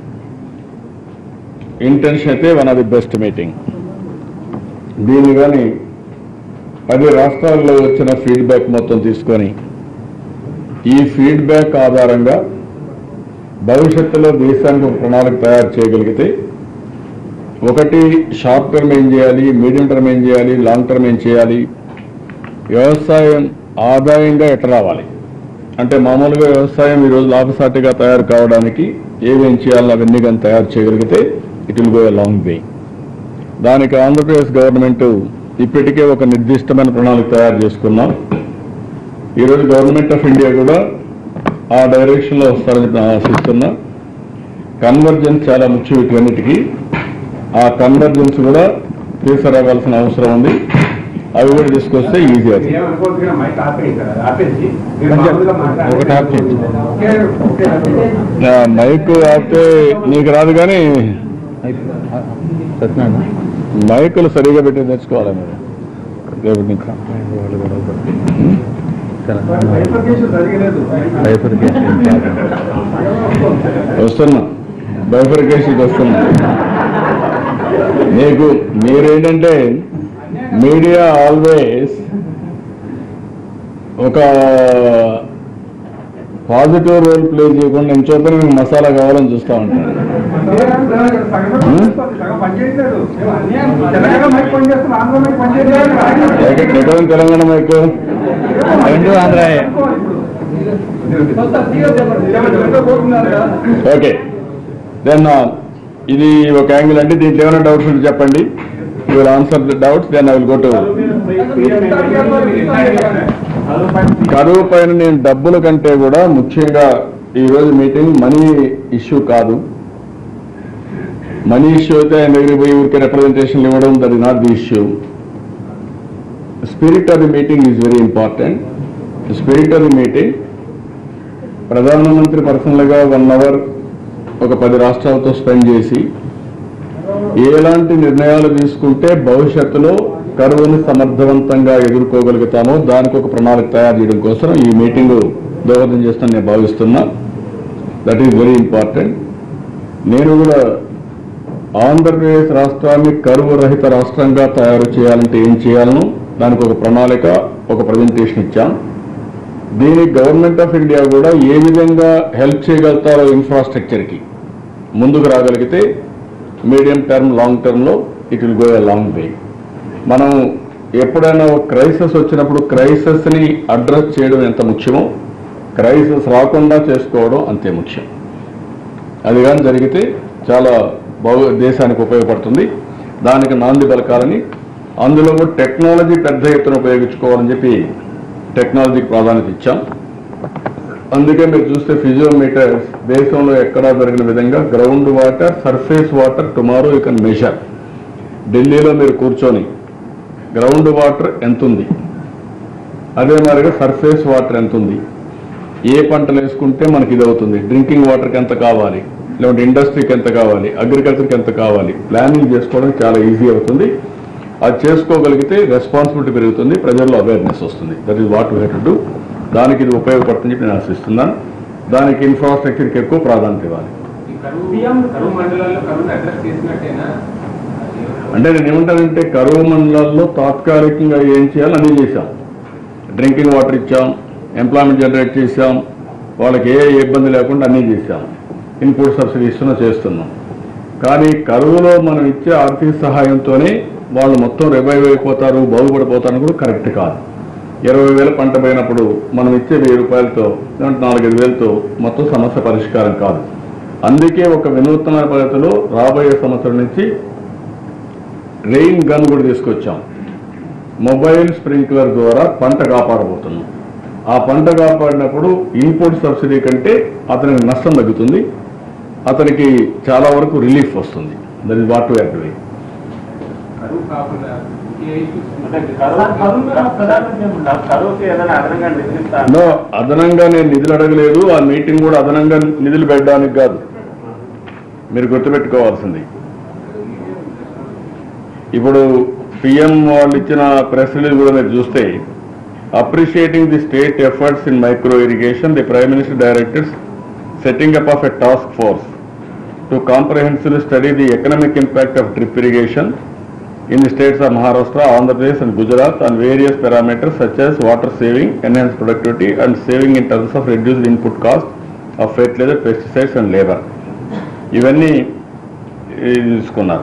ఇంటెన్షన్ అయితే one of the best meeting దీన్ని కానీ పది రాష్ట్రాల్లో వచ్చిన ఫీడ్బ్యాక్ మొత్తం తీసుకొని ఈ ఫీడ్బ్యాక్ ఆధారంగా భవిష్యత్తులో దేశానికి ఒక ప్రణాళిక తయారు చేయగలిగితే ఒకటి షార్ట్ టర్మ్ ఏం చేయాలి మీడియం టర్మ్ ఏం చేయాలి లాంగ్ టర్మ్ ఏం చేయాలి వ్యవసాయం ఆదాయంగా ఎట్లా రావాలి అంటే మామూలుగా వ్యవసాయం ఈరోజు లాభసాటిగా తయారు కావడానికి ఏమేం చేయాలో అవన్నీ కానీ తయారు చేయగలిగితే it will go a long వే దానికి ఆంధ్రప్రదేశ్ గవర్నమెంట్ ఇప్పటికే ఒక నిర్దిష్టమైన ప్రణాళిక తయారు చేసుకున్నాం ఈరోజు గవర్నమెంట్ ఆఫ్ ఇండియా కూడా ఆ డైరెక్షన్లో వస్తారని చెప్పి నేను ఆశిస్తున్నా కన్వర్జెన్స్ చాలా ముఖ్యం వీటన్నిటికీ ఆ కన్వర్జెన్స్ కూడా తీసుకురావాల్సిన అవసరం ఉంది అవి కూడా తీసుకొస్తే ఈజీ అవుతుంది ఏమనుకోవద్దు కానీ మైక్ ఆపేయండి సార్ అది ఆపేసి మీరు కొంచెం మామూలుగా మాట్లాడండి. ఒకటి ఆఫ్ చేయండి. Okay, okay, okay. నా మైక్ ఆపితే నీకు రాదు కానీ సత్యనారాయణ మైకులు సరిగా పెట్టి తెచ్చుకోవాలి మీరు రేపు నుంచి వాళ్ళు గొడవ పడుతుంది మరి బైఫర్కేషన్ జరగలేదు. బైఫర్కేషన్ వస్తున్నా బైఫర్కేషన్కి వస్తున్నా మీకు మీరేంటంటే మీడియా ఆల్వేస్ ఒక పాజిటివ్ రోల్ ప్లే చేయకుండా నేను చూపని మీకు మసాలా కావాలని చూస్తూ ఉంటాను సగం సగం పనిచేయట్లేదు. తెలంగాణ మైక్ పనిచేస్తుంది, ఆంధ్ర మైక్ పనిచేయట్లేదు. ఎక్కడ ఎక్కడ ఉంది తెలంగాణ మైక్ రెండు ఆంధ్రాయే. తెలంగాణ పోతున్నారు కదా. ఓకే దెన్ ఇది ఒక యాంగిల్ అంటే దీంట్లో ఏమైనా డౌట్స్ ఉంటే చెప్పండి you will answer the doubts then I will go to కరువు పైన నేను డబ్బుల కంటే కూడా ముఖ్యంగా ఈ రోజు మీటింగ్ మనీ ఇష్యూ కాదు మనీ ఇష్యూ అయితే ఆయన దగ్గరికి పోయి ఊరికే రిప్రజెంటేషన్ ఇవ్వడం that is not the issue spirit of the meeting is very important spirit of the meeting ప్రధానమంత్రి పర్సనల్గా వన్ అవర్ ఒక పది రాష్ట్రాలతో స్పెండ్ చేసి ఎలాంటి నిర్ణయాలు తీసుకుంటే భవిష్యత్తులో కరువుని సమర్థవంతంగా ఎదుర్కోగలుగుతామో దానికి ఒక ప్రణాళిక తయారు చేయడం కోసం ఈ మీటింగ్ దోహదం చేస్తానని నేను భావిస్తున్నా దట్ ఈస్ వెరీ ఇంపార్టెంట్ నేను కూడా ఆంధ్రప్రదేశ్ రాష్ట్రాన్ని కరువు రహిత రాష్ట్రంగా తయారు చేయాలంటే ఏం చేయాలను దానికి ఒక ప్రణాళిక ఒక ప్రజెంటేషన్ ఇచ్చాం దీనికి గవర్నమెంట్ ఆఫ్ ఇండియా కూడా ఏ విధంగా హెల్ప్ చేయగలుగుతారో ఇన్ఫ్రాస్ట్రక్చర్కి ముందుకు రాగలిగితే మీడియం టర్మ్ లాంగ్ టర్మ్లో it will go a long way మనం ఎప్పుడైనా ఒక క్రైసిస్ వచ్చినప్పుడు క్రైసిస్ని అడ్రస్ చేయడం ఎంత ముఖ్యమో క్రైసిస్ రాకుండా చేసుకోవడం అంతే ముఖ్యం అది కానీ జరిగితే చాలా బాగు దేశానికి ఉపయోగపడుతుంది దానికి నాంది పలకాలని అందులో కూడా టెక్నాలజీ పెద్ద ఎత్తున ఉపయోగించుకోవాలని చెప్పి టెక్నాలజీకి ప్రాధాన్యత ఇచ్చాం అందుకే మీరు చూస్తే ఫిజియోమీటర్స్ దేశంలో ఎక్కడా దొరికిన విధంగా ground water surface water tomorrow you can measure ఢిల్లీలో మీరు కూర్చొని గ్రౌండ్ వాటర్ ఎంత ఉంది అదే మాదిరిగా సర్ఫేస్ వాటర్ ఎంత ఉంది ఏ పంటలు వేసుకుంటే మనకి ఇది అవుతుంది డ్రింకింగ్ వాటర్కి ఎంత కావాలి లేదంటే ఇండస్ట్రీకి ఎంత కావాలి అగ్రికల్చర్కి ఎంత కావాలి ప్లానింగ్ చేసుకోవడం చాలా ఈజీ అవుతుంది అది చేసుకోగలిగితే రెస్పాన్సిబిలిటీ పెరుగుతుంది ప్రజల్లో అవేర్నెస్ వస్తుంది that is what we to do దానికి ఇది ఉపయోగపడుతుందని చెప్పి నేను ఆశిస్తున్నాను దానికి ఇన్ఫ్రాస్ట్రక్చర్కి ఎక్కువ ప్రాధాన్యత ఇవ్వాలి ఈ కరువు కరువు మండలాల్లో కరువుని అడ్రస్ చేసినట్టేనా అంటే నేను ఏమంటానంటే కరువు మండలాల్లో తాత్కాలికంగా ఏం చేయాలో అన్నీ చేశాం డ్రింకింగ్ వాటర్ ఇచ్చాం ఎంప్లాయ్మెంట్ జనరేట్ చేశాం వాళ్ళకి ఏ ఇబ్బంది లేకుండా అన్నీ చేశాం ఇన్పుట్ సబ్సిడీ ఇస్తున్నా చేస్తున్నాం కానీ కరువులో మనం ఇచ్చే ఆర్థిక సహాయంతోనే వాళ్ళు మొత్తం రివైవ్ అయిపోతారు బాగుపడిపోతారు కూడా కరెక్ట్ కాదు ఇరవై వేల పంట పోయినప్పుడు మనం ఇచ్చే వెయ్యి రూపాయలతో లేదంటే నాలుగైదు వేలతో మొత్తం సమస్య పరిష్కారం కాదు అందుకే ఒక వినూత్న పద్ధతిలో రాబోయే సంవత్సరం నుంచి రెయిన్ గన్ కూడా తీసుకొచ్చాం మొబైల్ స్ప్రింక్లర్ ద్వారా పంట కాపాడబోతున్నాం ఆ పంట కాపాడినప్పుడు ఇన్పుట్ సబ్సిడీ కంటే అతనికి నష్టం తగ్గుతుంది అతనికి చాలా వరకు రిలీఫ్ వస్తుంది that is what to doing కరువు కాకుండా ఇంకే issues అంటే కరువు కరువుకి ఏదైనా అదనంగా నిధులిస్తాను నో అదనంగా నేను నిధులు అడగలేదు ఆ మీటింగ్ కూడా అదనంగా నిధులు పెట్టడానికి కాదు మీరు గుర్తుపెట్టుకోవాల్సింది ఇప్పుడు పిఎం వాళ్ళు ఇచ్చిన ప్రెస్ రిలీజ్ కూడా మీరు చూస్తే appreciating the state efforts in micro irrigation the prime minister directors setting up of a task force to comprehensively study the economic impact of drip irrigation in the states of Maharashtra, Andhra Pradesh and Gujarat on various parameters such as water saving, enhanced productivity and saving in terms of reduced input cost of fertilizer, pesticides and labor. ఇవన్నీ ఈ, తీసుకున్నారు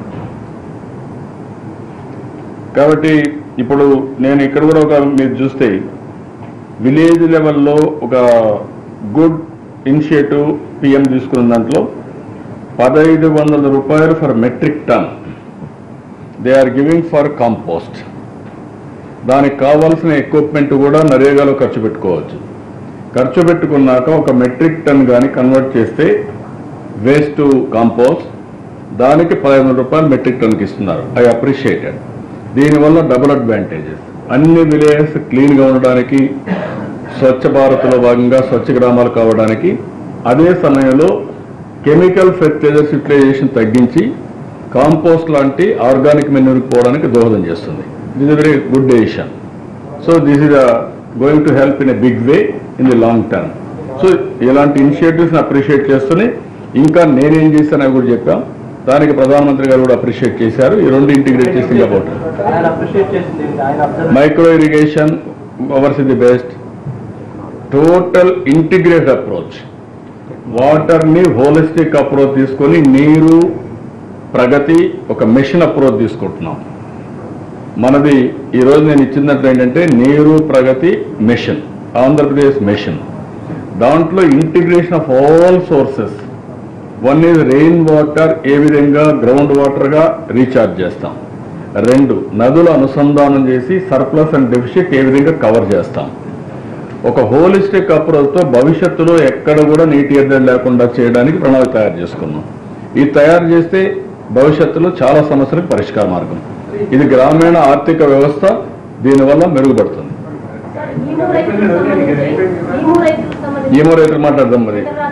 కాబట్టి ఇప్పుడు నేను ఇక్కడ కూడా ఒక మీరు చూస్తే విలేజ్ లెవెల్లో ఒక గుడ్ ఇనిషియేటివ్ పిఎం తీసుకున్న దాంట్లో పదహైదు వందల రూపాయలు for metric ton they are giving for compost దానికి కావాల్సిన ఎక్విప్మెంట్ కూడా నరేగాలో ఖర్చు పెట్టుకోవచ్చు ఖర్చు పెట్టుకున్నాక ఒక మెట్రిక్ టన్ కానీ కన్వర్ట్ చేస్తే వేస్ట్ టు కాంపోస్ట్ దానికి పదహైదు వందల రూపాయలు మెట్రిక్ టన్కి ఇస్తున్నారు ఐ అప్రిషియేటెడ్ దీనివల్ల డబుల్ అడ్వాంటేజెస్ అన్ని విలేజెస్ క్లీన్గా ఉండడానికి స్వచ్ఛ భారత్లో భాగంగా స్వచ్ఛ గ్రామాలు కావడానికి అదే సమయంలో కెమికల్ ఫెర్టిలైజర్స్ యూటిలైజేషన్ తగ్గించి కాంపోస్ట్ లాంటి ఆర్గానిక్ మెన్యూర్కి పోవడానికి దోహదం చేస్తుంది this is very good decision so this is going to help in a big way in the long term so ఇలాంటి ఇనిషియేటివ్స్ అప్రిషియేట్ చేస్తూనే ఇంకా నేనేం చేశానని కూడా చెప్పాం దానికి ప్రధానమంత్రి గారు కూడా అప్రిషియేట్ చేశారు ఈ రెండు ఇంటిగ్రేట్ చేసి సింగపూర్ ఆయన అప్రిషియేట్ చేసింది ఏంటి? ఆయన observe micro irrigation ours is the best total integrated approach వాటర్ని హోలిస్టిక్ అప్రోచ్ తీసుకొని నీరు ప్రగతి ఒక మెషిన్ అప్రోచ్ తీసుకుంటున్నాం మనది ఈరోజు నేను ఇచ్చినట్లు ఏంటంటే నీరు ప్రగతి మెషిన్ ఆంధ్రప్రదేశ్ మెషిన్ దాంట్లో integration of all sources one is rain water ఏ విధంగా గ్రౌండ్ వాటర్గా రీఛార్జ్ చేస్తాం రెండు నదుల అనుసంధానం చేసి సర్ప్లస్ అండ్ డెఫిషిట్ ఏ విధంగా కవర్ చేస్తాం ఒక హోలిస్టిక్ అప్రోచ్తో భవిష్యత్తులో ఎక్కడ కూడా నీటి ఎద్దడి లేకుండా చేయడానికి ప్రణాళిక తయారు చేసుకున్నాం ఇది తయారు చేస్తే భవిష్యత్తులో చాలా సమస్యలకు పరిష్కార మార్గం ఇది గ్రామీణ ఆర్థిక వ్యవస్థ దీనివల్ల మెరుగుపడుతుంది ఈ మూడు రైతులకు సంబంధించి ఈ మూడు రైతులకు సంబంధించి ఏమో రైతులు మాట్లాడదాం మరి లెటర్ రాశారు కదా సార్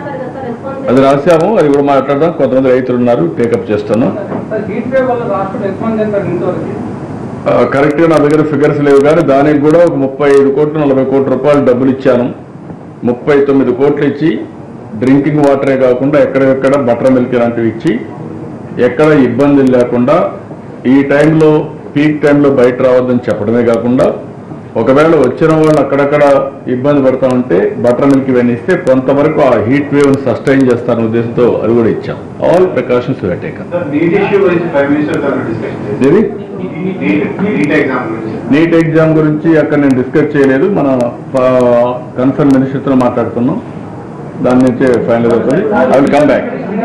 అది రాశాము అది కూడా మాట్లాడదాం కొంతమంది రైతులు ఉన్నారు టేకప్ చేస్తున్నాం సార్ హీట్ వేవ్ వల్ల రాష్ట్రం రెస్పాన్స్ చేస్తారు ఇంతవరకు కరెక్ట్గా నా దగ్గర ఫిగర్స్ లేవు కానీ దానికి కూడా ఒక ముప్పై ఐదు కోట్లు నలభై కోట్ల రూపాయలు డబ్బులు ఇచ్చాను ముప్పై తొమ్మిది కోట్లు ఇచ్చి డ్రింకింగ్ వాటరే కాకుండా ఎక్కడెక్కడ బటర్ మిల్క్ లాంటివి ఇచ్చి ఎక్కడ ఇబ్బందులు లేకుండా ఈ టైంలో పీక్ టైంలో బయట రావద్దని చెప్పడమే కాకుండా ఒకవేళ వచ్చిన వాళ్ళు అక్కడక్కడ ఇబ్బంది పడతా ఉంటే బటర్ మిల్క్ ఇవన్నీ ఇస్తే కొంతవరకు ఆ హీట్ వేవ్ సస్టైన్ చేస్తారనే ఉద్దేశంతో అది కూడా ఇచ్చాం all precautions taken sir NEET issue గురించి ప్రైమ్ మినిస్టర్ గారు డిస్కస్ చేశారు ఇది నీట్ నీట్ ఎగ్జామ్ గురించి నీట్ ఎగ్జామ్ గురించి అక్కడ నేను డిస్కస్ చేయలేదు మన కన్సర్న్ మినిస్టర్తో మాట్లాడుతున్నాం దాని నుంచే ఫైనల్ అవుతుంది I will come back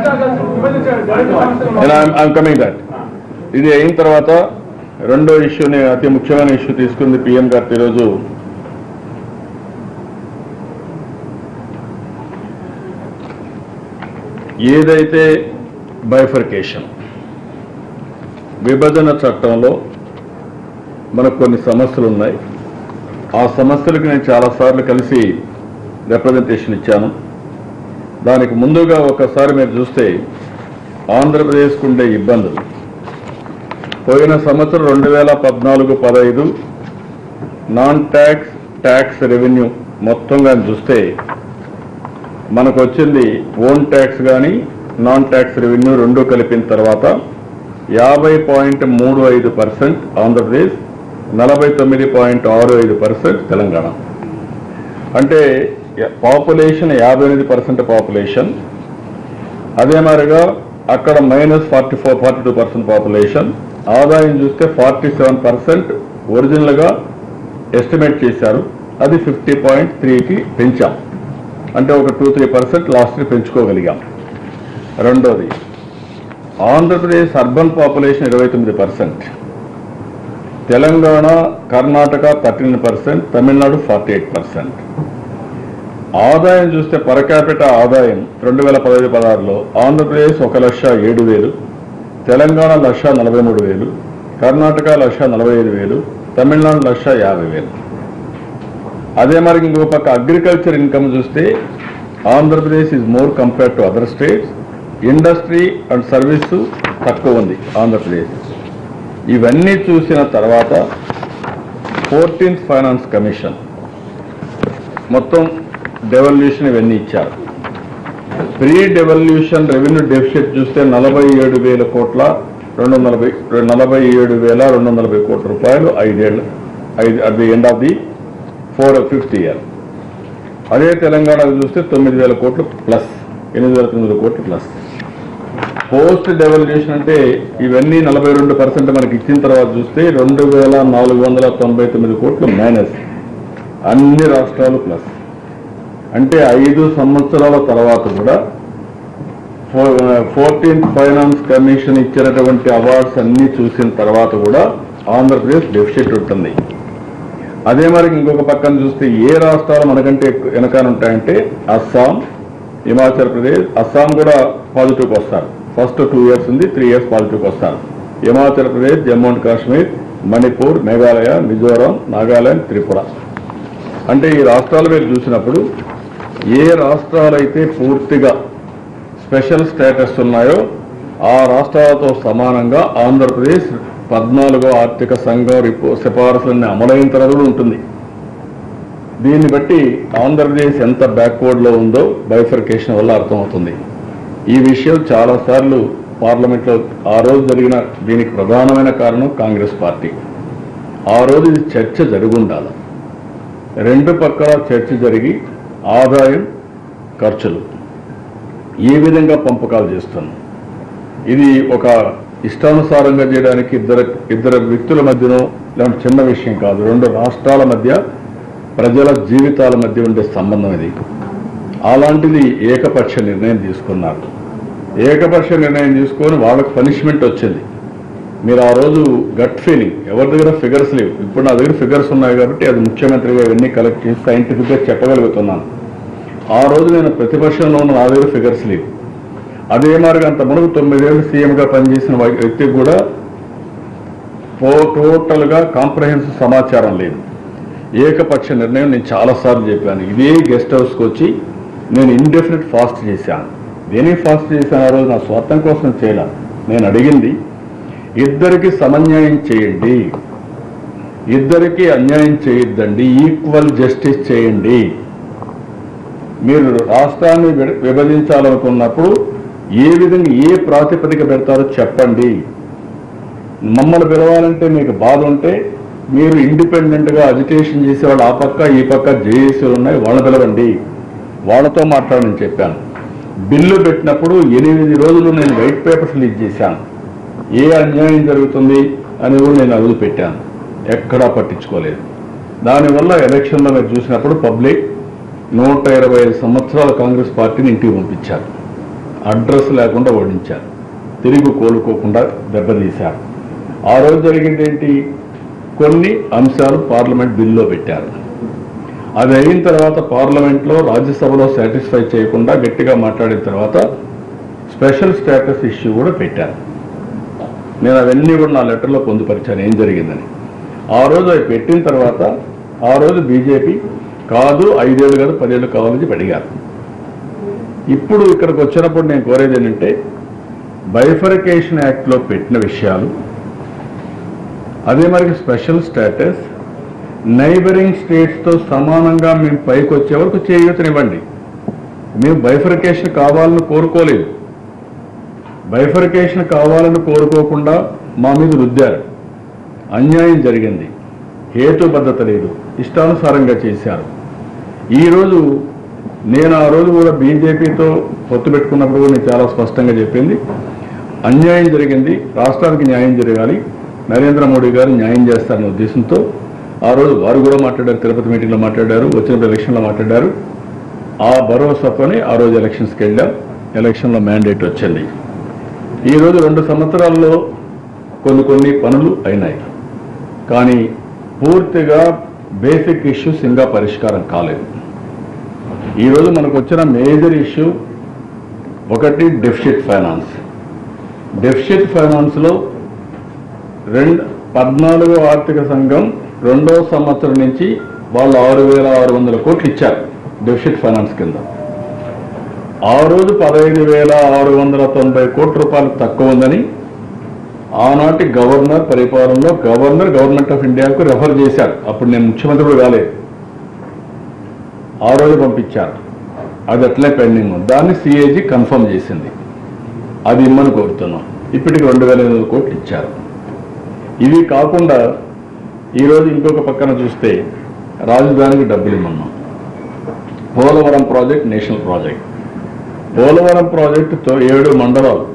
I'm coming that ఇది అయిన తర్వాత రెండో ఇష్యూని అతి ముఖ్యమైన ఇష్యూ తీసుకుంది పిఎం గారు ఈరోజు ఏదైతే బైఫర్కేషన్ విభజన చట్టంలో మనకు కొన్ని సమస్యలు ఉన్నాయి ఆ సమస్యలకు నేను చాలాసార్లు కలిసి రిప్రజెంటేషన్ ఇచ్చాను దానికి ముందుగా ఒకసారి మీరు చూస్తే ఆంధ్రప్రదేశ్కు ఉండే ఇబ్బందులు పోయిన సంవత్సరం రెండు వేల పద్నాలుగు పదహైదు నాన్ ట్యాక్స్ ట్యాక్స్ రెవెన్యూ మొత్తంగా చూస్తే మనకు వచ్చింది ఓన్ ట్యాక్స్ కానీ నాన్ ట్యాక్స్ రెవెన్యూ రెండు కలిపిన తర్వాత యాభై పాయింట్ మూడు ఐదు పర్సెంట్ ఆంధ్రప్రదేశ్ నలభై తొమ్మిది పాయింట్ ఆరు ఐదు పర్సెంట్ తెలంగాణ అంటే పాపులేషన్ యాభై ఎనిమిది పర్సెంట్ పాపులేషన్ అదే మాదిరిగా అక్కడ minus forty four forty two percent population ఆదాయం చూస్తే ఫార్టీ సెవెన్ పర్సెంట్ ఒరిజినల్గా ఎస్టిమేట్ చేశారు అది ఫిఫ్టీ పాయింట్ త్రీకి పెంచాం అంటే ఒక టూ త్రీ పర్సెంట్ లాస్ట్ పెంచుకోగలిగాం రెండోది ఆంధ్రప్రదేశ్ అర్బన్ పాపులేషన్ ఇరవై తొమ్మిది percent Telangana Karnataka thirteen percent Tamil Nadu forty eight percent ఆదాయం చూస్తే పర్ క్యాపిటల్ ఆదాయం రెండు వేల పదహైదు పదహారులో ఆంధ్రప్రదేశ్ ఒక లక్ష ఏడు వేలు తెలంగాణ లక్ష నలభై మూడు వేలు కర్ణాటక లక్ష నలభై ఐదు వేలు తమిళనాడు లక్ష యాభై వేలు అదే మరి ఇంకో పక్క అగ్రికల్చర్ ఇన్కమ్ చూస్తే Andhra Pradesh is more compare to other states industry and service తక్కువ ఉంది ఆంధ్రప్రదేశ్ ఇవన్నీ చూసిన తర్వాత ఫోర్టీన్త్ ఫైనాన్స్ కమిషన్ మొత్తం డెవల్యూషన్ ఇవన్నీ ఇచ్చారు ప్రీ డెవల్యూషన్ రెవెన్యూ డెఫిసిట్ చూస్తే నలభై ఏడు వేల కోట్ల రెండు నలభై నలభై ఏడు వేల రెండు వందల నలభై కోట్ల రూపాయలు ఐదేళ్ళు ఐదు at the end of the four fifth year అదే తెలంగాణకు చూస్తే తొమ్మిది వేల కోట్లు ప్లస్ ఎనిమిది వేల తొమ్మిది కోట్లు ప్లస్ పోస్ట్ డెవల్యూషన్ అంటే ఇవన్నీ నలభై రెండు పర్సెంట్ మనకి ఇచ్చిన తర్వాత చూస్తే రెండు వేల నాలుగు వందల తొంభై తొమ్మిది కోట్లు మైనస్ అన్ని రాష్ట్రాలు ప్లస్ అంటే ఐదు సంవత్సరాల తర్వాత కూడా ఫోర్టీన్త్ ఫైనాన్స్ కమిషన్ ఇచ్చినటువంటి అవార్డ్స్ అన్ని చూసిన తర్వాత కూడా ఆంధ్రప్రదేశ్ డెఫిసిట్ ఉంటుంది అదే మరి ఇంకొక పక్కన చూస్తే ఏ రాష్ట్రాలు మనకంటే ఎక్కువ వెనకాల ఉంటాయంటే అస్సాం హిమాచల్ ప్రదేశ్ అస్సాం కూడా పాజిటివ్కి వస్తారు ఫస్ట్ టూ ఇయర్స్ ఉంది త్రీ ఇయర్స్ పాజిటివ్కి వస్తారు హిమాచల్ ప్రదేశ్ జమ్మూ అండ్ కాశ్మీర్ మణిపూర్ మేఘాలయ మిజోరాం నాగాలాండ్ త్రిపుర అంటే ఈ రాష్ట్రాలు మీరు చూసినప్పుడు ఏ రాష్ట్రాలైతే పూర్తిగా స్పెషల్ స్టేటస్ ఉన్నాయో ఆ రాష్ట్రాలతో సమానంగా ఆంధ్రప్రదేశ్ పద్నాలుగో ఆర్థిక సంఘం రిపో సిఫారసులన్నీ అమలైన తర్వాత కూడా ఉంటుంది దీన్ని బట్టి ఆంధ్రప్రదేశ్ ఎంత బ్యాక్వర్డ్లో ఉందో బైఫర్కేషన్ వల్ల అర్థమవుతుంది ఈ విషయం చాలాసార్లు పార్లమెంట్లో ఆ రోజు జరిగిన దీనికి ప్రధానమైన కారణం కాంగ్రెస్ పార్టీ ఆ రోజు ఇది చర్చ జరుగుండాలి రెండు పక్కల చర్చ జరిగి ఆదాయం ఖర్చులు ఏ విధంగా పంపకాలు చేస్తున్నాం ఇది ఒక ఇష్టానుసారంగా చేయడానికి ఇద్దరు ఇద్దరు వ్యక్తుల మధ్యనో లేదంటే చిన్న విషయం కాదు రెండు రాష్ట్రాల మధ్య ప్రజల జీవితాల మధ్య ఉండే సంబంధం ఇది అలాంటిది ఏకపక్ష నిర్ణయం తీసుకున్నారు ఏకపక్ష నిర్ణయం తీసుకొని వాళ్ళకి పనిష్మెంట్ వచ్చింది మీరు ఆ రోజు గట్ ఫీలింగ్ ఎవరి దగ్గర ఫిగర్స్ లేవు ఇప్పుడు నా దగ్గర ఫిగర్స్ ఉన్నాయి కాబట్టి అది ముఖ్యమంత్రిగా ఇవన్నీ కలెక్ట్ చేసి సైంటిఫిక్గా చెప్పగలుగుతున్నాను ఆ రోజు నేను ప్రతిపక్షంలో ఉన్న నా దగ్గర ఫిగర్స్ లేవు అదే మాదిరిగా అంత మునుగు తొమ్మిదేళ్ళు సీఎంగా పనిచేసిన వై- వ్యక్తికి కూడా టో- టోటల్గా కాంప్రహెన్సివ్ సమాచారం లేదు ఏకపక్ష నిర్ణయం నేను చాలాసార్లు చెప్పాను ఇదే గెస్ట్ హౌస్కి వచ్చి నేను ఇండెఫినెట్ ఫాస్ట్ చేశాను దేనికి ఫాస్ట్ చేశాను ఆ రోజు నా స్వార్థం కోసం చేయాల నేను అడిగింది ఇద్దరికి సమన్యాయం చేయండి ఇద్దరికి అన్యాయం చేయొద్దండి ఈక్వల్ జస్టిస్ చేయండి మీరు రాష్ట్రాన్ని విడ- విభజించాలనుకున్నప్పుడు ఏ విధంగా ఏ ప్రాతిపదిక పెడతారో చెప్పండి మమ్మల్ని పిలవాలంటే మీకు బాధ ఉంటే మీరు ఇండిపెండెంట్గా అజిటేషన్ చేసే వాళ్ళు ఆ పక్క ఈ పక్క జేఏసీలు ఉన్నాయి వాళ్ళని పిలవండి వాళ్ళతో మాట్లాడని చెప్పాను బిల్లు పెట్టినప్పుడు ఎనిమిది రోజులు నేను వైట్ పేపర్స్ లీక్ చేశాను ఏ అన్యాయం జరుగుతుంది అని కూడా నేను అదులు పెట్టాను ఎక్కడా పట్టించుకోలేదు దానివల్ల ఎలక్షన్లో మీరు చూసినప్పుడు పబ్లిక్ నూట ఇరవై ఐదు సంవత్సరాల కాంగ్రెస్ పార్టీని ఇంటికి పంపించారు అడ్రస్ లేకుండా ఓడించారు తిరిగి కోలుకోకుండా దెబ్బతీశారు ఆ రోజు జరిగింది ఏంటి కొన్ని అంశాలు పార్లమెంట్ బిల్లో పెట్టారు అది అయిన తర్వాత పార్లమెంట్లో రాజ్యసభలో సాటిస్ఫై చేయకుండా గట్టిగా మాట్లాడిన తర్వాత స్పెషల్ స్టేటస్ ఇష్యూ కూడా పెట్టారు నేను అవన్నీ కూడా నా లెటర్లో పొందుపరిచాను ఏం జరిగిందని ఆ రోజు అవి పెట్టిన తర్వాత ఆ రోజు బీజేపీ కాదు ఐదేళ్ళు కాదు పదేళ్ళు కావాలని చెప్పి అడిగారు ఇప్పుడు ఇక్కడికి వచ్చినప్పుడు నేను కోరేది ఏంటంటే బైఫరికేషన్ యాక్ట్లో పెట్టిన విషయాలు అదే మరి స్పెషల్ స్టేటస్ నైబరింగ్ స్టేట్స్తో సమానంగా మేము పైకి వచ్చే వరకు చేయూతనివ్వండి మేము బైఫరికేషన్ కావాలని కోరుకోలేదు బైఫరికేషన్ కావాలని కోరుకోకుండా మా మీద రుద్దారు అన్యాయం జరిగింది హేతుబద్ధత లేదు ఇష్టానుసారంగా చేశారు ఈరోజు నేను ఆ రోజు కూడా బీజేపీతో పొత్తు పెట్టుకున్నప్పుడు కూడా నేను చాలా స్పష్టంగా చెప్పింది అన్యాయం జరిగింది రాష్ట్రానికి న్యాయం జరగాలి నరేంద్ర మోడీ గారు న్యాయం చేస్తారనే ఉద్దేశంతో ఆ రోజు వారు కూడా మాట్లాడారు తిరుపతి మీటింగ్లో మాట్లాడారు వచ్చిన ఎలక్షన్లో మాట్లాడారు ఆ భరోసాతోనే ఆ రోజు ఎలక్షన్స్కి వెళ్ళాం ఎలక్షన్లో మ్యాండేట్ వచ్చింది ఈ రోజు రెండు సంవత్సరాల్లో కొన్ని కొన్ని పనులు అయినాయి కానీ పూర్తిగా బేసిక్ ఇష్యూస్ ఇంకా పరిష్కారం కాలేదు ఈరోజు మనకు వచ్చిన మేజర్ ఇష్యూ ఒకటి డెఫిసిట్ ఫైనాన్స్ డెఫిసిట్ ఫైనాన్స్లో రెండు పద్నాలుగో ఆర్థిక సంఘం రెండో సంవత్సరం నుంచి వాళ్ళు ఆరు వేల ఆరు వందల కోట్లు ఇచ్చారు డెఫిసిట్ ఫైనాన్స్ కింద ఆ రోజు పదహైదు వేల ఆరు వందల తొంభై కోట్ల రూపాయలు తక్కువ ఉందని ఆనాటి గవర్నర్ పరిపాలనలో గవర్నర్ గవర్నమెంట్ ఆఫ్ ఇండియాకు రెఫర్ చేశారు అప్పుడు నేను ముఖ్యమంత్రి కూడా కాలేదు ఆ రోజు పంపించారు అది అట్లే పెండింగ్ ఉంది దాన్ని సిఏజీ కన్ఫర్మ్ చేసింది అది ఇమ్మని కోరుతున్నాం ఇప్పటికి రెండు వేల ఎనిమిది కోట్లు ఇచ్చారు ఇవి కాకుండా ఈరోజు ఇంకొక పక్కన చూస్తే రాజధానికి డబ్బులు ఇమ్మన్నాం Polavaram project national project Polavaram ప్రాజెక్టుతో ఏడు మండలాలు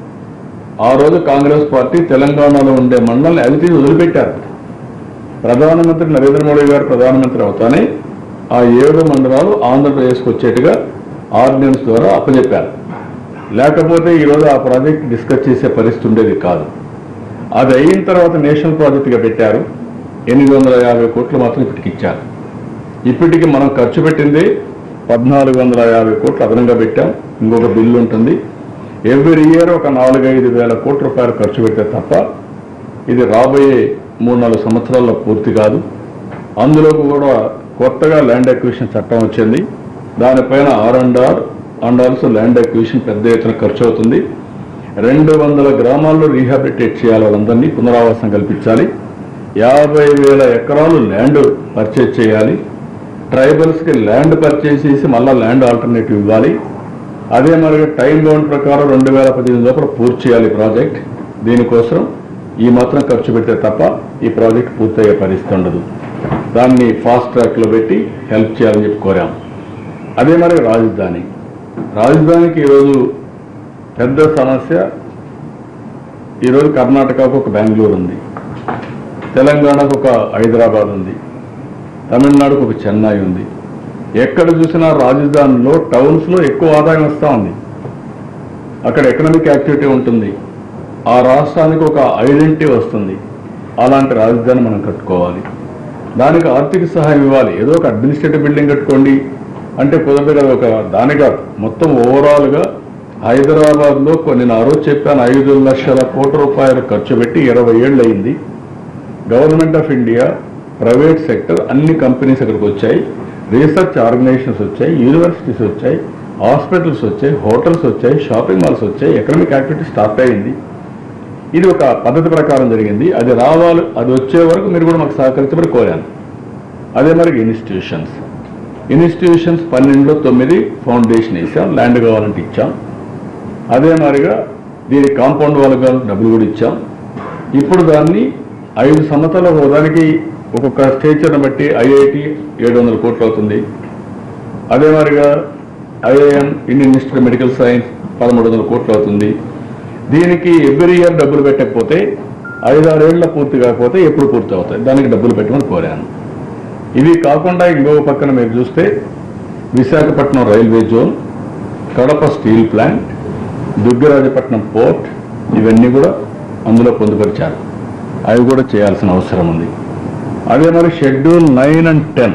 ఆ రోజు కాంగ్రెస్ పార్టీ తెలంగాణలో ఉండే మండలాన్ని అది తీసి వదిలిపెట్టారు ప్రధానమంత్రి నరేంద్ర మోడీ గారు ప్రధానమంత్రి అవుతానే ఆ ఏడు మండలాలు ఆంధ్రప్రదేశ్కి వచ్చేట్టుగా ఆర్డినెన్స్ ద్వారా అప్పచెప్పారు లేకపోతే ఈరోజు ఆ ప్రాజెక్ట్ డిస్కస్ చేసే పరిస్థితి ఉండేది కాదు అది అయిన తర్వాత నేషనల్ ప్రాజెక్టుగా పెట్టారు ఎనిమిది వందల యాభై కోట్లు మాత్రం ఇప్పటికి ఇచ్చారు ఇప్పటికి మనం ఖర్చు పెట్టింది పద్నాలుగు వందల యాభై కోట్లు అదనంగా పెట్టాం ఇంకొక బిల్లు ఉంటుంది ఎవ్రీ ఇయర్ ఒక నాలుగైదు వేల కోట్ల రూపాయలు ఖర్చు పెడితే తప్ప ఇది రాబోయే మూడు నాలుగు సంవత్సరాల్లో పూర్తి కాదు అందులో కూడా కొత్తగా ల్యాండ్ అక్విజిషన్ చట్టం వచ్చింది దానిపైన R and R and also land acquisition పెద్ద ఎత్తున ఖర్చు అవుతుంది రెండు వందల గ్రామాల్లో రీహాబిలిటేట్ చేయాలి వాళ్ళందరినీ పునరావాసం కల్పించాలి యాభై వేల ఎకరాలు ల్యాండ్ పర్చేజ్ చేయాలి ట్రైబల్స్కి ల్యాండ్ పర్చేజ్ చేసి మళ్ళీ ల్యాండ్ ఆల్టర్నేటివ్ ఇవ్వాలి అదే మరి టైం బౌండ్ ప్రకారం రెండు వేల పదిహేను లోపల పూర్తి చేయాలి ప్రాజెక్ట్ దీనికోసం ఈ మాత్రం ఖర్చు పెడితే తప్ప ఈ ప్రాజెక్ట్ పూర్తయ్యే పరిస్థితి ఉండదు దాన్ని ఫాస్ట్ ట్రాక్లో పెట్టి హెల్ప్ చేయాలని చెప్పి కోరాం అదే మరి రాజధాని రాజధానికి ఈరోజు పెద్ద సమస్య ఈరోజు కర్ణాటకకు ఒక బెంగళూరు ఉంది తెలంగాణకు ఒక హైదరాబాద్ ఉంది తమిళనాడుకు ఒక చెన్నై ఉంది ఎక్కడ చూసినా రాజధానిలో టౌన్స్లో ఎక్కువ ఆదాయం వస్తూ ఉంది అక్కడ ఎకనామిక్ యాక్టివిటీ ఉంటుంది ఆ రాష్ట్రానికి ఒక ఐడెంటిటీ వస్తుంది అలాంటి రాజధాని మనం కట్టుకోవాలి దానికి ఆర్థిక సహాయం ఇవ్వాలి ఏదో ఒక అడ్మినిస్ట్రేటివ్ బిల్డింగ్ కట్టుకోండి అంటే కుదరదు కదా ఒక దానిగా మొత్తం ఓవరాల్గా హైదరాబాద్లో కొన్ని నేను ఆ రోజు చెప్పాను ఐదు లక్షల కోట్ల రూపాయలు ఖర్చు పెట్టి ఇరవై ఏళ్ళు అయింది government of India private sector అన్ని కంపెనీస్ అక్కడికి వచ్చాయి రీసెర్చ్ ఆర్గనైజేషన్స్ వచ్చాయి యూనివర్సిటీస్ వచ్చాయి హాస్పిటల్స్ వచ్చాయి హోటల్స్ వచ్చాయి షాపింగ్ మాల్స్ వచ్చాయి ఎకనామిక్ యాక్టివిటీ స్టార్ట్ అయింది ఇది ఒక పద్ధతి ప్రకారం జరిగింది అది రావాలి అది వచ్చే వరకు మీరు కూడా మాకు సహకరించమని కోరాను అదే మరి ఇన్స్టిట్యూషన్స్ ఇన్స్టిట్యూషన్స్ పన్నెండులో తొమ్మిది ఫౌండేషన్ వేసాం ల్యాండ్ కావాలంటే ఇచ్చాం అదే మాదిరిగా దీని కాంపౌండ్ వాళ్ళకి కావాలంటే డబ్బులు కూడా ఇచ్చాం ఇప్పుడు దాన్ని ఐదు సంవత్సరాల దానికి ఒక్కొక్క స్టేచర్ని బట్టి ఐఐటి ఏడు వందల కోట్లు అవుతుంది అదే మాదిరిగా IIM Indian institute medical science పదమూడు వందల కోట్లు అవుతుంది దీనికి ఎవ్రీ ఇయర్ డబ్బులు పెట్టకపోతే ఐదారేళ్ల పూర్తి కాకపోతే ఎప్పుడు పూర్తి అవుతాయి దానికి డబ్బులు పెట్టమని కోరాను ఇవి కాకుండా ఇంకొక పక్కన మీరు చూస్తే Visakhapatnam railway zone Kadapa steel plant Dugarajapatnam port ఇవన్నీ కూడా అందులో పొందుపరిచారు అవి కూడా చేయాల్సిన అవసరం ఉంది అదే మరి షెడ్యూల్ నైన్ అండ్ టెన్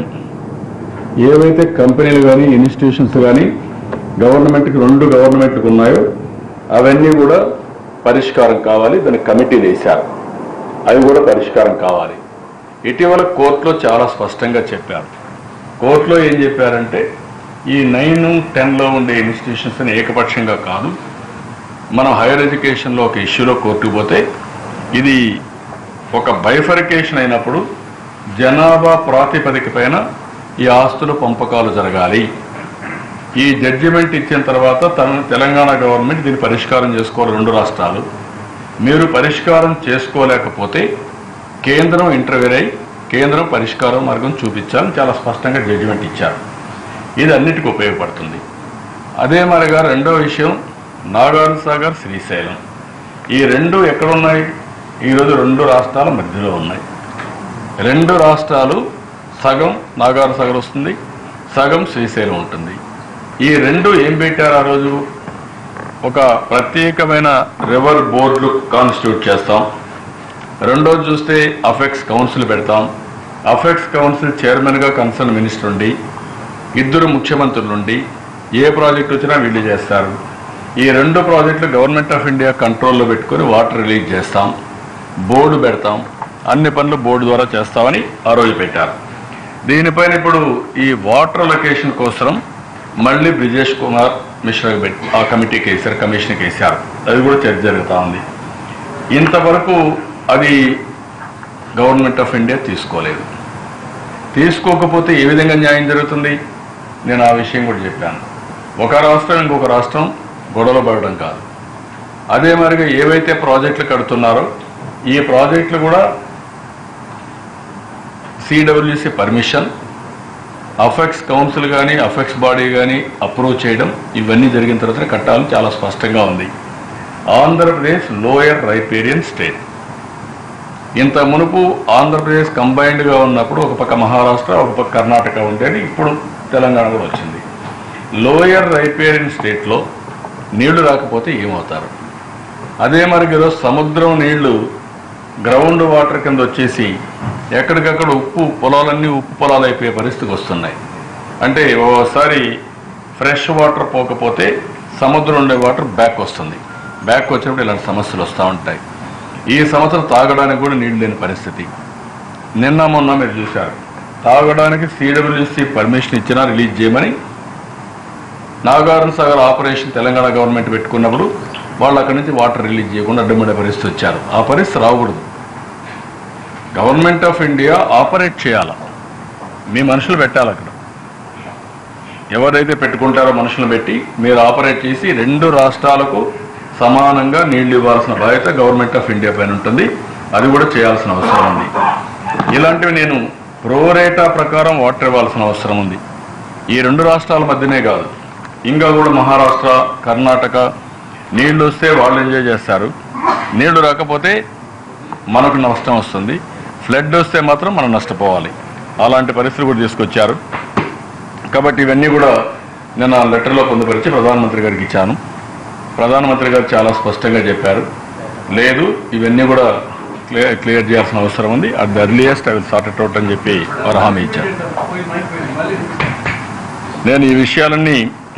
ఏవైతే కంపెనీలు కానీ ఇన్స్టిట్యూషన్స్ కానీ గవర్నమెంట్కి రెండు గవర్నమెంట్కి ఉన్నాయో అవన్నీ కూడా పరిష్కారం కావాలి దానికి కమిటీలు వేశారు అవి కూడా పరిష్కారం కావాలి ఇటీవల కోర్టులో చాలా స్పష్టంగా చెప్పారు కోర్టులో ఏం చెప్పారంటే ఈ నైన్ టెన్లో ఉండే ఇన్స్టిట్యూషన్స్ని ఏకపక్షంగా కాదు మనం హైయర్ ఎడ్యుకేషన్లో ఒక ఇష్యూలో కోర్టుకు పోతే ఇది ఒక బైఫరికేషన్ అయినప్పుడు జనాభా ప్రాతిపదిక పైన ఈ ఆస్తుల పంపకాలు జరగాలి ఈ జడ్జిమెంట్ ఇచ్చిన తర్వాత తన తెలంగాణ గవర్నమెంట్ దీన్ని పరిష్కారం చేసుకోవాలి రెండు రాష్ట్రాలు మీరు పరిష్కారం చేసుకోలేకపోతే కేంద్రం ఇంటర్వ్యూర్ అయి కేంద్రం పరిష్కారం మార్గం చూపించాలని చాలా స్పష్టంగా జడ్జిమెంట్ ఇచ్చారు ఇది అన్నిటికీ ఉపయోగపడుతుంది అదే మరిగా రెండో విషయం నాగార్జున సాగర్ శ్రీశైలం ఈ రెండు ఎక్కడున్నాయి ఈరోజు రెండు రాష్ట్రాల మధ్యలో ఉన్నాయి రెండు రాష్ట్రాలు సగం నాగార్ సాగర్ వస్తుంది సగం శ్రీశైలం ఉంటుంది ఈ రెండు ఏం పెట్టారు ఆ రోజు ఒక ప్రత్యేకమైన రివర్ బోర్డులు కాన్స్టిట్యూట్ చేస్తాం రెండోది చూస్తే అఫెక్స్ కౌన్సిల్ పెడతాం అఫెక్స్ కౌన్సిల్ చైర్మన్గా కన్సర్న్ మినిస్టర్ ఉండి ఇద్దరు ముఖ్యమంత్రులు ఉండి ఏ ప్రాజెక్ట్ వచ్చినా వీళ్ళు చేస్తారు ఈ రెండు ప్రాజెక్టులు గవర్నమెంట్ ఆఫ్ ఇండియా కంట్రోల్లో పెట్టుకొని వాటర్ రిలీజ్ చేస్తాం బోర్డు పెడతాం అన్ని పనులు బోర్డు ద్వారా చేస్తామని ఆ రోజు పెట్టారు దీనిపైన ఇప్పుడు ఈ వాటర్ లొకేషన్ కోసం మళ్ళీ బ్రిజేష్ కుమార్ మిశ్రా పెట్టి ఆ కమిటీకి వేశారు కమిషన్కి వేశారు అది కూడా చర్చ జరుగుతూ ఉంది ఇంతవరకు అది గవర్నమెంట్ ఆఫ్ ఇండియా తీసుకోలేదు తీసుకోకపోతే ఏ విధంగా న్యాయం జరుగుతుంది నేను ఆ విషయం కూడా చెప్పాను ఒక రాష్ట్రం ఇంకొక రాష్ట్రం గొడవలు పడడం కాదు అదే మరిగా ఏవైతే ప్రాజెక్టులు కడుతున్నారో ఈ ప్రాజెక్టులు కూడా సిడబ్ల్యూసి పర్మిషన్ అఫెక్స్ కౌన్సిల్ కానీ అఫెక్స్ బాడీ కానీ అప్రూవ్ చేయడం ఇవన్నీ జరిగిన తర్వాత కట్టాలని చాలా స్పష్టంగా ఉంది ఆంధ్రప్రదేశ్ లోయర్ రైపేరియన్ స్టేట్ ఇంత మునుపు ఆంధ్రప్రదేశ్ కంబైన్డ్గా ఉన్నప్పుడు ఒక పక్క మహారాష్ట్ర ఒక పక్క కర్ణాటక ఉండేది ఇప్పుడు తెలంగాణ కూడా వచ్చింది లోయర్ రైపేరియన్ స్టేట్లో నీళ్లు రాకపోతే ఏమవుతారు అదే మరి ఈరోజు సముద్రం నీళ్లు గ్రౌండ్ వాటర్ కింద వచ్చేసి ఎక్కడికక్కడ ఉప్పు పొలాలన్నీ ఉప్పు పొలాలు అయిపోయే పరిస్థితికి వస్తున్నాయి అంటే ఓసారి ఫ్రెష్ వాటర్ పోకపోతే సముద్రం ఉండే వాటర్ బ్యాక్ వస్తుంది బ్యాక్ వచ్చినప్పుడు ఇలాంటి సమస్యలు వస్తూ ఉంటాయి ఈ సంవత్సరం తాగడానికి కూడా నీళ్ళు లేని పరిస్థితి నిన్న మొన్న మీరు చూశారు తాగడానికి సిడబ్ల్యూసి పర్మిషన్ ఇచ్చినా రిలీజ్ చేయమని నాగార్జున సాగర్ ఆపరేషన్ తెలంగాణ గవర్నమెంట్ పెట్టుకున్నప్పుడు వాళ్ళు అక్కడి నుంచి వాటర్ రిలీజ్ చేయకుండా అడ్డుపడే పరిస్థితి వచ్చారు ఆ పరిస్థితి రాకూడదు గవర్నమెంట్ ఆఫ్ ఇండియా ఆపరేట్ చేయాలి మీ మనుషులు పెట్టాలి అక్కడ ఎవరైతే పెట్టుకుంటారో మనుషులను పెట్టి మీరు ఆపరేట్ చేసి రెండు రాష్ట్రాలకు సమానంగా నీళ్లు ఇవ్వాల్సిన బాధ్యత గవర్నమెంట్ ఆఫ్ ఇండియా పైన ఉంటుంది అది కూడా చేయాల్సిన అవసరం ఉంది ఇలాంటివి నేను ప్రోరేటా ప్రకారం వాటర్ ఇవ్వాల్సిన అవసరం ఉంది ఈ రెండు రాష్ట్రాల మధ్యనే కాదు ఇంకా కూడా మహారాష్ట్ర కర్ణాటక నీళ్లు వస్తే వాళ్ళు ఎంజాయ్ చేస్తారు నీళ్లు రాకపోతే మనకు నష్టం వస్తుంది ఫ్లడ్ వస్తే మాత్రం మనం నష్టపోవాలి అలాంటి పరిస్థితులు కూడా తీసుకొచ్చారు కాబట్టి ఇవన్నీ కూడా నేను ఆ లెటర్లో పొందుపరిచి ప్రధానమంత్రి గారికి ఇచ్చాను ప్రధానమంత్రి గారు చాలా స్పష్టంగా చెప్పారు లేదు ఇవన్నీ కూడా క్లియర్ క్లియర్ చేయాల్సిన అవసరం ఉంది at the earliest I will sort it out అని చెప్పి వారు హామీ ఇచ్చారు నేను ఈ విషయాలన్నీ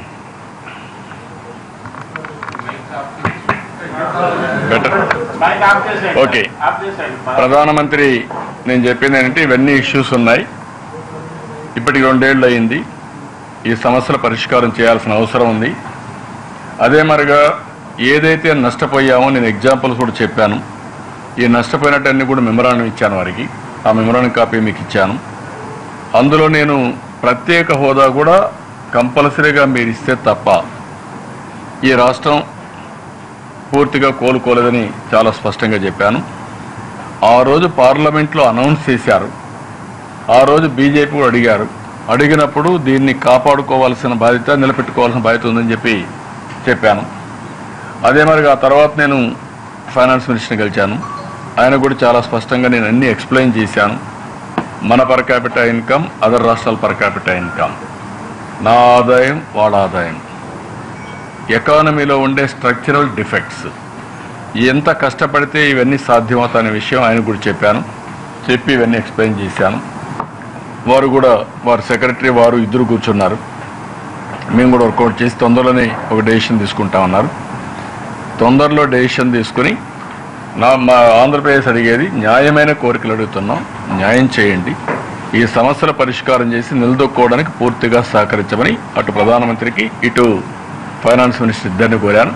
బెటర్ మైక్ ఆఫ్ చేసేయండి ఓకే. ఆఫ్ చేసేయండి ప్రధానమంత్రి నేను చెప్పింది ఏంటంటే ఇవన్నీ ఇష్యూస్ ఉన్నాయి ఇప్పటికి రెండేళ్ళు అయింది ఈ సమస్యల పరిష్కారం చేయాల్సిన అవసరం ఉంది అదే మరిగా ఏదైతే నష్టపోయామో నేను ఎగ్జాంపుల్స్ కూడా చెప్పాను ఈ నష్టపోయినట్టన్నీ కూడా మెమరాండం ఇచ్చాను వారికి ఆ మెమరాండం కాపీ మీకు ఇచ్చాను అందులో నేను ప్రత్యేక హోదా కూడా కంపల్సరీగా మీరు ఇస్తే తప్ప ఈ రాష్ట్రం పూర్తిగా కోలుకోలేదని చాలా స్పష్టంగా చెప్పాను ఆ రోజు పార్లమెంట్లో అనౌన్స్ చేశారు ఆ రోజు బీజేపీ కూడా అడిగారు అడిగినప్పుడు దీన్ని కాపాడుకోవాల్సిన బాధ్యత నిలబెట్టుకోవాల్సిన బాధ్యత ఉందని చెప్పి చెప్పాను అదే మరి ఆ తర్వాత నేను ఫైనాన్స్ మినిస్టర్ని గెలిచాను ఆయన కూడా చాలా స్పష్టంగా నేను అన్ని ఎక్స్ప్లెయిన్ చేశాను మన పర్ క్యాపిటల్ ఇన్కమ్ అదర్ రాష్ట్రాల పర్ క్యాపిటల్ ఇన్కమ్ నా ఆదాయం వాళ్ళ ఆదాయం ఎకానమీలో ఉండే స్ట్రక్చరల్ డిఫెక్ట్స్ ఎంత కష్టపడితే ఇవన్నీ సాధ్యమవుతాయనే విషయం ఆయన కూడా చెప్పాను చెప్పి ఇవన్నీ ఎక్స్ప్లెయిన్ చేశాను వారు కూడా వారు సెక్రటరీ వారు ఇద్దరు కూర్చున్నారు మేము కూడా వర్కౌట్ చేసి తొందరలోనే ఒక డెసిషన్ తీసుకుంటామన్నారు తొందరలో డెసిషన్ తీసుకుని నా మా ఆంధ్రప్రదేశ్ అడిగేది న్యాయమైన కోరికలు అడుగుతున్నాం న్యాయం చేయండి ఈ సమస్యల పరిష్కారం చేసి నిలదొక్కోవడానికి పూర్తిగా సహకరించమని అటు ప్రధానమంత్రికి ఇటు ఫైనాన్స్ మినిస్టర్ ఇద్దరిని కోరాను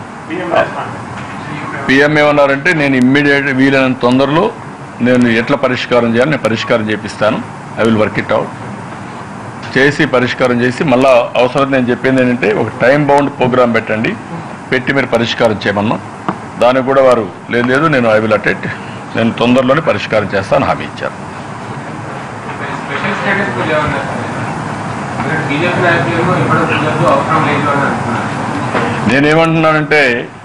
పిఎం ఏమన్నారంటే నేను ఇమ్మీడియట్ వీలైనంత తొందరలో నేను ఎట్లా పరిష్కారం చేయాలి నేను పరిష్కారం చేపిస్తాను I will work it out చేసి పరిష్కారం చేసి మళ్ళా అవసరం నేను చెప్పింది ఏంటంటే ఒక టైం బౌండ్ ప్రోగ్రామ్ పెట్టండి పెట్టి మీరు పరిష్కారం చేయమన్నా దానికి కూడా వారు లేదు లేదు నేను ఐ విల్ అటెండ్ నేను తొందరలోనే పరిష్కారం చేస్తాను హామీ ఇచ్చారు స్పెషల్ స్టేటస్ పూజ ఉన్నారు సార్ బీజేపీ నాయకులేమో ఇప్పుడు పూజకు అవసరం లేదు అని అంటున్నారు నేనేమంటున్నానంటే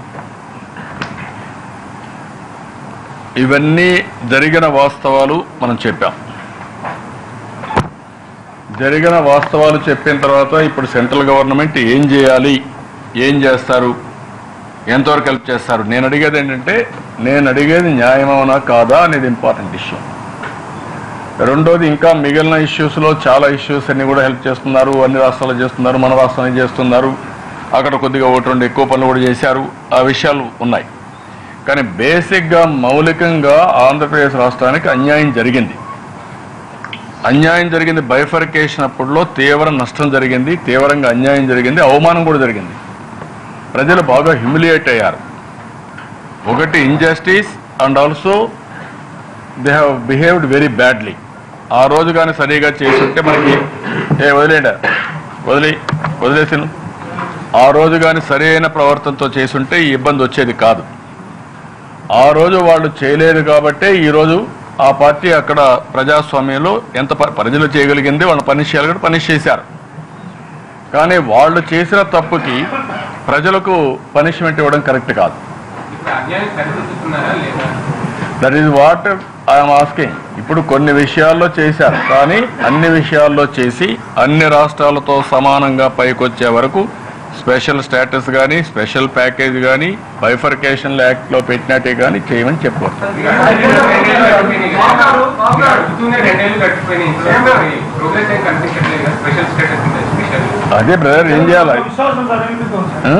ఇవన్నీ జరిగిన వాస్తవాలు మనం చెప్పాం జరిగిన వాస్తవాలు చెప్పిన తర్వాత ఇప్పుడు సెంట్రల్ గవర్నమెంట్ ఏం చేయాలి ఏం చేస్తారు ఎంతవరకు హెల్ప్ చేస్తారు నేను అడిగేది ఏంటంటే నేను అడిగేది న్యాయమవునా కాదా అనేది ఇంపార్టెంట్ ఇష్యూ రెండోది ఇంకా మిగిలిన ఇష్యూస్లో చాలా ఇష్యూస్ అన్ని కూడా హెల్ప్ చేస్తున్నారు అన్ని రాష్ట్రాలు చేస్తున్నారు మన రాష్ట్రాన్ని చేస్తున్నారు అక్కడ కొద్దిగా ఒకటి రెండు ఎక్కువ పనులు కూడా చేశారు ఆ విషయాలు ఉన్నాయి కానీ బేసిక్గా మౌలికంగా ఆంధ్రప్రదేశ్ రాష్ట్రానికి అన్యాయం జరిగింది అన్యాయం జరిగింది బైఫర్కేషన్ అప్పుడులో తీవ్ర నష్టం జరిగింది తీవ్రంగా అన్యాయం జరిగింది అవమానం కూడా జరిగింది ప్రజలు బాగా హ్యూమిలియేట్ అయ్యారు ఒకటి injustice and also they have behaved very badly ఆ రోజు కానీ సరిగా చేసుంటే మనకి ఏ వదిలేడా వదిలే వదిలేసిను ఆ రోజు కానీ సరైన ప్రవర్తనతో చేసుంటే ఈ ఇబ్బంది వచ్చేది కాదు ఆ రోజు వాళ్ళు చేయలేదు కాబట్టే ఈరోజు ఆ పార్టీ అక్కడ ప్రజాస్వామ్యంలో ఎంత ప- ప్రజలు చేయగలిగింది వాళ్ళ పని చేయాలి కూడా పని చేశారు కానీ వాళ్ళు చేసిన తప్పుకి ప్రజలకు పనిష్మెంట్ ఇవ్వడం కరెక్ట్ కాదు ఇప్పుడు అన్యాయం సరిదిద్దుతున్నారా లేదా that is what I'm asking ఇప్పుడు కొన్ని విషయాల్లో చేశారు కానీ అన్ని విషయాల్లో చేసి అన్ని రాష్ట్రాలతో సమానంగా పైకొచ్చే వరకు స్పెషల్ స్టేటస్ కానీ స్పెషల్ ప్యాకేజ్ కానీ బైఫర్కేషన్ యాక్ట్లో పెట్టినట్టే కానీ చేయమని చెప్పవచ్చు అడుగుతూనే రెండేళ్ళు గడిచిపోయినాయి ప్రోగ్రెస్ ఏం కనిపించట్లేదు కదా స్పెషల్ స్టేటస్ ఉంది స్పెషల్ అదే బ్రదర్ ఏం చేయాలి ఆ?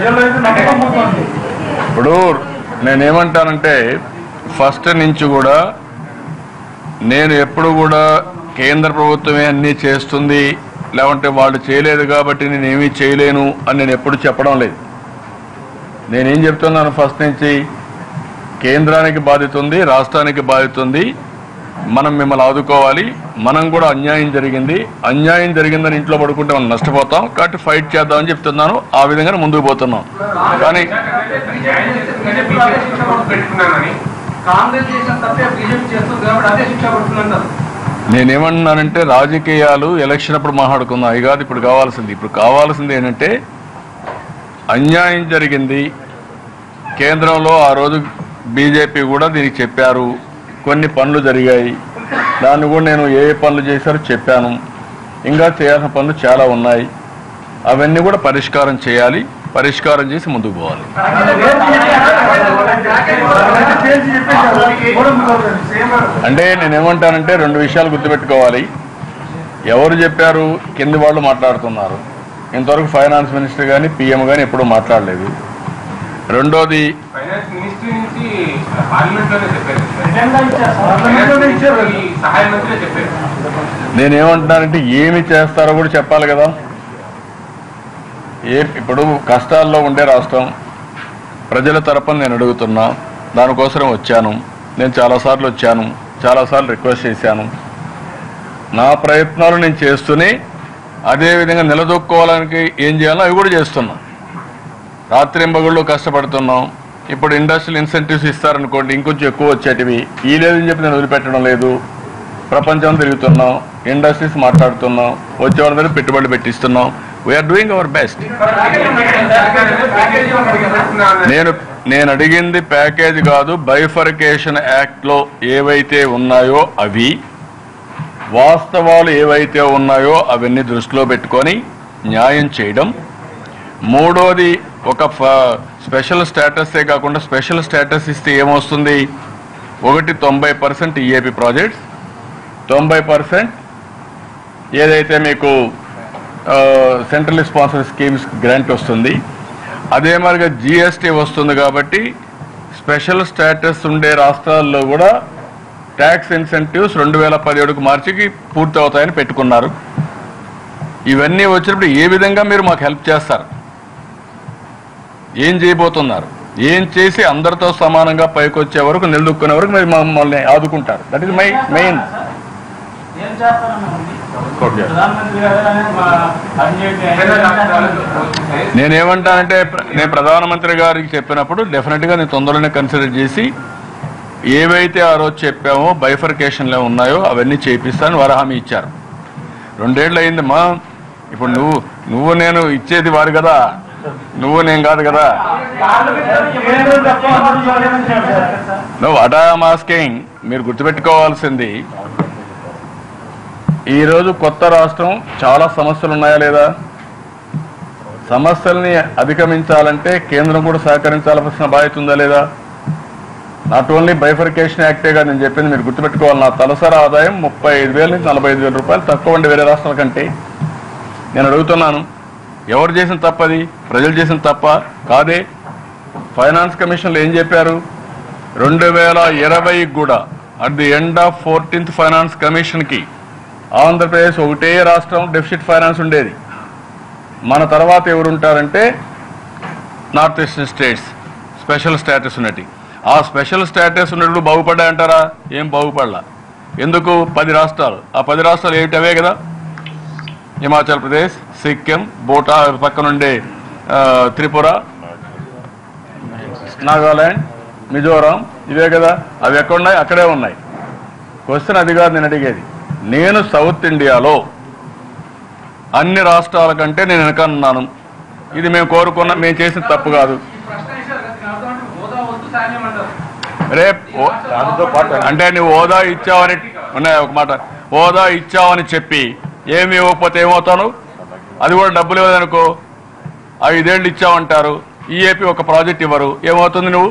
ఇప్పుడు నేనేమంటానంటే ఫస్ట్ నుంచి కూడా నేను ఎప్పుడు కూడా కేంద్ర ప్రభుత్వమే అన్నీ చేస్తుంది లేకుంటే వాళ్ళు చేయలేదు కాబట్టి నేను ఏమీ చేయలేను అని నేను ఎప్పుడు చెప్పడం లేదు నేనేం చెప్తున్నాను ఫస్ట్ నుంచి కేంద్రానికి బాధ్యత ఉంది రాష్ట్రానికి బాధ్యత ఉంది మనం మిమ్మల్ని ఆదుకోవాలి మనం కూడా అన్యాయం జరిగింది అన్యాయం జరిగిందని ఇంట్లో పడుకుంటే మనం నష్టపోతాం కాబట్టి ఫైట్ చేద్దామని చెప్తున్నాను ఆ విధంగానే ముందుకు పోతున్నాం కానీ న్యాయం చేస్తుందంటే బీజేపీ శిక్ష కొట్టు పెట్టుకున్నానని కాంగ్రెస్ చేసిన తప్పే బీజేపీ చేస్తుంది కాబట్టి అదే శిక్ష పడుతున్నారు నేనేమంటున్నానంటే రాజకీయాలు ఎలక్షన్ అప్పుడు మాట్లాడుకుందాం అవి కాదు ఇప్పుడు కావాల్సింది ఇప్పుడు కావాల్సింది ఏంటంటే అన్యాయం జరిగింది కేంద్రంలో ఆ రోజు బీజేపీ కూడా దీనికి చెప్పారు కొన్ని పనులు జరిగాయి దాన్ని కూడా నేను ఏ ఏ పనులు చేశారో చెప్పాను ఇంకా చేయాల్సిన పనులు చాలా ఉన్నాయి అవన్నీ కూడా పరిష్కారం చేయాలి పరిష్కారం చేసి ముందుకు పోవాలి అంటే నేనేమంటానంటే రెండు విషయాలు గుర్తుపెట్టుకోవాలి ఎవరు చెప్పారు కింది వాళ్ళు మాట్లాడుతున్నారు ఇంతవరకు ఫైనాన్స్ మినిస్టర్ కానీ పిఎం కానీ ఎప్పుడూ మాట్లాడలేదు రెండోది ఫైనాన్స్ మినిస్ట్రీ నుంచి పార్లమెంట్ లోనే చెప్పారు పార్లమెంట్లోనే ఇచ్చారు. ఈ సహాయ మంత్రి చెప్పారు నేనేమంటున్నానంటే ఏమి చేస్తారో కూడా చెప్పాలి కదా ఏ ఇప్పుడు కష్టాల్లో ఉండే రాష్ట్రం ప్రజల తరపున నేను అడుగుతున్నా దానికోసం వచ్చాను నేను చాలాసార్లు వచ్చాను చాలాసార్లు రిక్వెస్ట్ చేశాను నా ప్రయత్నాలు నేను చేస్తూనే అదేవిధంగా నిలదొక్కోవడానికి ఏం చేయాలో అవి కూడా చేస్తున్నా రాత్రింబగుళ్ళు కష్టపడుతున్నాం ఇప్పుడు ఇండస్ట్రియల్ ఇన్సెంటివ్స్ ఇస్తారనుకోండి ఇంకొంచెం ఎక్కువ వచ్చేటివి ఈ లేదని చెప్పి నేను వదిలిపెట్టడం లేదు ప్రపంచం తిరుగుతున్నాం ఇండస్ట్రీస్ మాట్లాడుతున్నాం వచ్చే వాళ్ళ దగ్గర పెట్టుబడులు పెట్టిస్తున్నాం వీఆర్ డూయింగ్ అవర్ బెస్ట్ నేను నేను అడిగింది ప్యాకేజ్ కాదు బైఫర్కేషన్ యాక్ట్లో ఏవైతే ఉన్నాయో అవి వాస్తవాలు ఏవైతే ఉన్నాయో అవన్నీ దృష్టిలో పెట్టుకొని న్యాయం చేయడం మూడోది ఒక ఫ- స్పెషల్ స్టేటసే కాకుండా స్పెషల్ స్టేటస్ ఇస్తే ఏమొస్తుంది ఒకటి తొంభై పర్సెంట్ ఈఏపి ప్రాజెక్ట్స్ తొంభై పర్సెంట్ ఏదైతే మీకు సెంట్రల్ స్పాన్సర్ స్కీమ్స్ గ్రాంట్ వస్తుంది అదే మరిగా జిఎస్టీ వస్తుంది కాబట్టి స్పెషల్ స్టేటస్ ఉండే రాష్ట్రాల్లో కూడా ట్యాక్స్ ఇన్సెంటివ్స్ రెండు వేల పదిహేడుకు మార్చికి పూర్తి అవుతాయని పెట్టుకున్నారు ఇవన్నీ వచ్చినప్పుడు ఏ విధంగా మీరు మాకు హెల్ప్ చేస్తారు ఏం చేయబోతున్నారు ఏం చేసి అందరితో సమానంగా పైకి వచ్చే వరకు నిలదొక్కునే వరకు మీరు మమ్మల్ని ఆదుకుంటారు దట్ ఈస్ మై మెయిన్ ఏం చేస్తారన్నామండి ప్రధానమంత్రి గారు అనేది మా అన్నిటి నేనేమంటానంటే ప్ర- నేను ప్రధానమంత్రి గారికి చెప్పినప్పుడు డెఫినెట్గా నేను తొందరలోనే కన్సిడర్ చేసి ఏవైతే ఆ రోజు చెప్పామో బైఫర్కేషన్లో ఉన్నాయో అవన్నీ చేపిస్తాను వారు హామీ ఇచ్చారు రెండేళ్ళు అయిందమ్మా ఇప్పుడు నువ్వు నువ్వు నేను ఇచ్చేది వారు కదా నువ్వు నేను కాదు కదా నువ్వు వాట్ ఐఎమ్ ఆస్కింగ్ మీరు గుర్తుపెట్టుకోవాల్సింది ఈరోజు కొత్త రాష్ట్రం చాలా సమస్యలు ఉన్నాయా లేదా సమస్యల్ని అధిగమించాలంటే కేంద్రం కూడా సహకరించాల్సిన బాధ్యత ఉందా లేదా నాట్ ఓన్లీ బైఫర్కేషన్ యాక్టే కాదు నేను చెప్పింది మీరు గుర్తుపెట్టుకోవాలి నా తలసరి ఆదాయం ముప్పై ఐదు వేల నుంచి నలభై ఐదు వేల రూపాయలు తక్కువ ఉండే వేరే రాష్ట్రాల కంటే నేను అడుగుతున్నాను ఎవరు చేసిన తప్పది ప్రజలు చేసిన తప్ప కాదే ఫైనాన్స్ కమిషన్లో ఏం చెప్పారు రెండు వేల ఇరవై కూడా at the end of fourteenth finance కమిషన్కి ఆంధ్రప్రదేశ్ ఒకటే రాష్ట్రం డెఫిసిట్ ఫైనాన్స్ ఉండేది మన తర్వాత ఎవరు ఉంటారంటే north eastern states special status ఉన్నటి ఆ స్పెషల్ స్టేటస్ ఉన్నప్పుడు బాగుపడ్డాయంటారా ఏం బాగుపడలా ఎందుకు పది రాష్ట్రాలు ఆ పది రాష్ట్రాలు ఏమిటి అవే కదా హిమాచల్ ప్రదేశ్ సిక్కిం బోటా పక్కనుండే ఆ, త్రిపుర నాగాలాండ్ మిజోరాం ఇవే కదా అవి ఎక్కడున్నాయి అక్కడే ఉన్నాయి క్వశ్చన్ అది కాదు నేను అడిగేది నేను సౌత్ ఇండియాలో అన్ని రాష్ట్రాల కంటే నేను వెనకన్నాను ఇది మేము కోరుకున్న మేము చేసిన తప్పు కాదు ప్రశ్న వేశారు కదా, దీని అర్థం అంటే హోదా వద్దు సాయం అంటారు రేపు ఓ- అంటే నువ్వు హోదా ఇచ్చావని ఉన్నాయి ఒక మాట హోదా ఇచ్చావని చెప్పి ఏమి ఇవ్వకపోతే ఏమవుతాను అది కూడా డబ్బులు ఇవ్వదనుకో ఐదేళ్ళు ఇచ్చావంటారు ఈఏపీ ఒక ప్రాజెక్ట్ ఇవ్వరు ఏమవుతుంది నువ్వు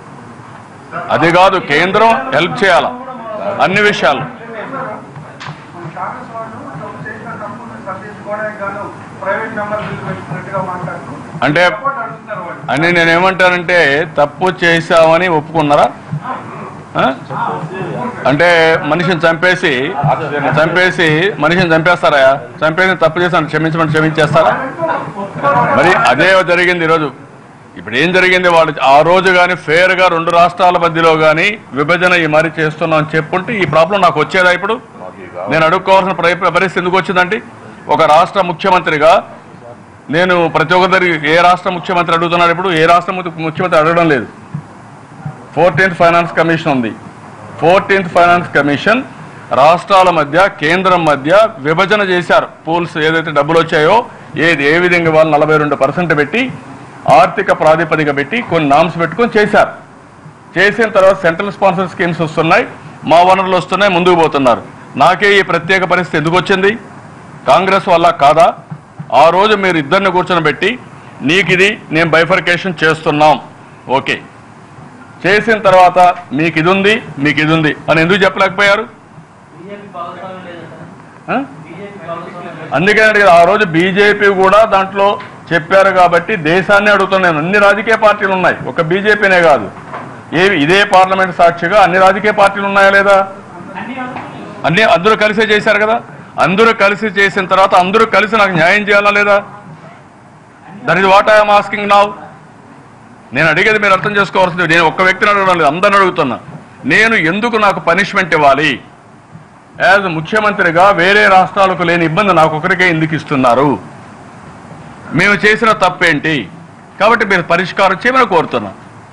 అది కాదు కేంద్రం హెల్ప్ చేయాల అన్ని విషయాలు కాంగ్రెస్ వాళ్ళు తమ చేసిన తప్పులు సరిదిద్దుకోవడానికి గాను ప్రైవేట్ మెంబర్ బిల్లు పెట్టుకున్నట్టుగా మాట్లాడుతూ అంటే సపోర్ట్ అడుగుతున్నారు వాళ్ళు అని నేనేమంటానంటే తప్పు చేశామని ఒప్పుకున్నారా ఆ? అంటే మనిషిని చంపేసి చంపేసి మనిషిని చంపేస్తారా చంపేసి తప్పు చేశాను క్షమించమని క్షమించేస్తారా మరి అదే జరిగింది ఈరోజు ఇప్పుడు ఏం జరిగింది వాళ్ళు ఆ రోజు కానీ ఫేర్గా రెండు రాష్ట్రాల మధ్యలో కానీ విభజన ఈ మరి చేస్తున్నాం అని చెప్పుంటే ఈ ప్రాబ్లం నాకు వచ్చేదా ఇప్పుడు నేను అడుక్కోవాల్సిన పరి- పరిస్థితి ఎందుకు వచ్చిందంటే ఒక రాష్ట్ర ముఖ్యమంత్రిగా నేను ప్రతి ఒక్కరి ఏ రాష్ట్ర ముఖ్యమంత్రి అడుగుతున్నాడు ఇప్పుడు ఏ రాష్ట్ర ము- ముఖ్యమంత్రి అడగడం లేదు ఫోర్టీన్త్ ఫైనాన్స్ కమిషన్ ఉంది ఫోర్టీన్త్ ఫైనాన్స్ కమిషన్ రాష్ట్రాల మధ్య కేంద్రం మధ్య విభజన చేశారు పూల్స్ ఏదైతే డబ్బులు వచ్చాయో ఏది ఏ విధంగా వాళ్ళు నలభై రెండు పర్సెంట్ పెట్టి ఆర్థిక ప్రాతిపదిక పెట్టి కొన్ని నామ్స్ పెట్టుకొని చేశారు చేసిన తర్వాత సెంట్రల్ స్పాన్సర్ స్కీమ్స్ వస్తున్నాయి మా వనరులు వస్తున్నాయి ముందుకు పోతున్నారు నాకే ఈ ప్రత్యేక పరిస్థితి ఎందుకు వచ్చింది కాంగ్రెస్ వల్ల కాదా ఆ రోజు మీరు ఇద్దరిని కూర్చొని పెట్టి నీకు ఇది నేను బైఫర్కేషన్ చేస్తున్నాం ఓకే చేసిన తర్వాత మీకు ఇది ఉంది మీకు ఇది ఉంది అని ఎందుకు చెప్పలేకపోయారు బీజేపీ భాగస్వామ్యం లేదు సార్ ఆ? బీజేపీ భాగస్వామ్యం లేదు అందుకని అడిగారు. ఆ రోజు బీజేపీ కూడా దాంట్లో చెప్పారు కాబట్టి దేశాన్ని అడుగుతున్నాను అన్ని రాజకీయ పార్టీలు ఉన్నాయి ఒక బీజేపీనే కాదు ఏవి ఇదే పార్లమెంట్ సాక్షిగా అన్ని రాజకీయ పార్టీలు ఉన్నాయా లేదా అన్ని అనుకున్నాయి. అన్ని అందరూ కలిసే చేశారు కదా అందరూ కలిసి చేసిన తర్వాత అందరూ కలిసి నాకు న్యాయం చేయాలా లేదా అన్ని that is what I'm asking now నేను అడిగేది మీరు అర్థం చేసుకోవాల్సింది నేను ఒక్క వ్యక్తిని అడగడం లేదు అందరిని అడుగుతున్నా నేను ఎందుకు నాకు పనిష్మెంట్ ఇవ్వాలి యాజ్ ముఖ్యమంత్రిగా వేరే రాష్ట్రాలకు లేని ఇబ్బంది నాకు ఒకరికే ఎందుకు ఇస్తున్నారు మేము చేసిన తప్పేంటి కాబట్టి మీరు పరిష్కారం చేయమని కోరుతున్నా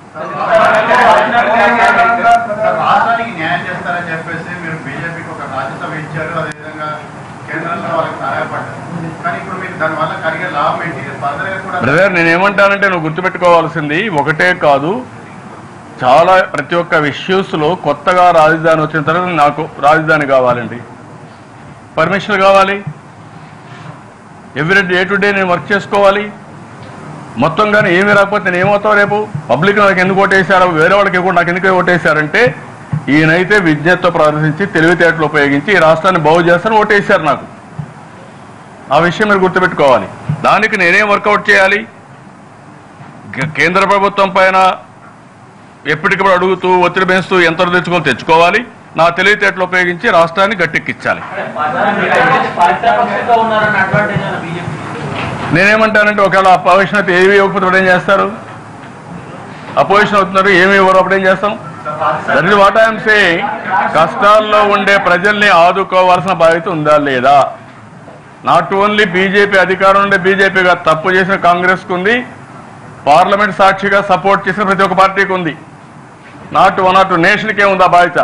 రాష్ట్రానికి న్యాయం చేస్తారని చెప్పేసి మీరు బీజేపీకి ఒక రాజ్యసభ ఇచ్చారు అదేవిధంగా కేంద్రంలో వాళ్ళకి సహాయపడ్డారు కానీ ఇప్పుడు మీకు దానివల్ల కలిగే లాభం ఏంటి ఫర్దర్గా కూడా బ్రదర్ నేను ఏమంటానంటే నువ్వు గుర్తుపెట్టుకోవాల్సింది ఒకటే కాదు చాలా ప్రతి ఒక్క ఇష్యూస్లో కొత్తగా రాజధాని వచ్చిన తర్వాత నాకు రాజధాని కావాలండి పర్మిషన్ కావాలి ఎవ్రీ డే టు డే నేను వర్క్ చేసుకోవాలి మొత్తం కానీ ఏమీ రాకపోతే నేను ఏమవుతావు రేపు పబ్లిక్ నాకు ఎందుకు ఓటేశారు వేరే వాళ్ళకి కూడా నాకు ఎందుకు ఓటేశారంటే ఈయనైతే విజ్ఞతతో ప్రదర్శించి తెలివితేటలు ఉపయోగించి ఈ రాష్ట్రాన్ని బాగు చేస్తారని ఓటేశారు నాకు ఆ విషయం మీరు గుర్తుపెట్టుకోవాలి దానికి నేనేం వర్కౌట్ చేయాలి కే- కేంద్ర ప్రభుత్వం పైన ఎప్పటికప్పుడు అడుగుతూ ఒత్తిడి పెంచుతూ ఎంత తెచ్చుకొని తెచ్చుకోవాలి నా తెలివితేటలు ఉపయోగించి రాష్ట్రాన్ని గట్టెక్కించాలి పారిశ్రామికంగా ఉన్నారన్న అడ్వాంటేజ్ అన్న బీజేపీ నేనేమంటానంటే ఒకవేళ అపోజిషన్ అయితే ఏమి ఇవ్వకపోతే అప్పుడు ఏం చేస్తారు అపోజిషన్ అవుతున్నారు ఏమి ఇవ్వరు అప్పుడు ఏం చేస్తాం that is what I'm saying కష్టాల్లో ఉండే ప్రజల్ని ఆదుకోవాల్సిన బాధ్యత ఉందా లేదా నాట్ ఓన్లీ బీజేపీ అధికారం ఉండే బీజేపీగా తప్పు చేసిన కాంగ్రెస్కు ఉంది పార్లమెంట్ సాక్షిగా సపోర్ట్ చేసిన ప్రతి ఒక్క పార్టీకి ఉంది నాట్ వన్ ఆర్ టూ నేషన్కే ఉంది ఆ బాధ్యత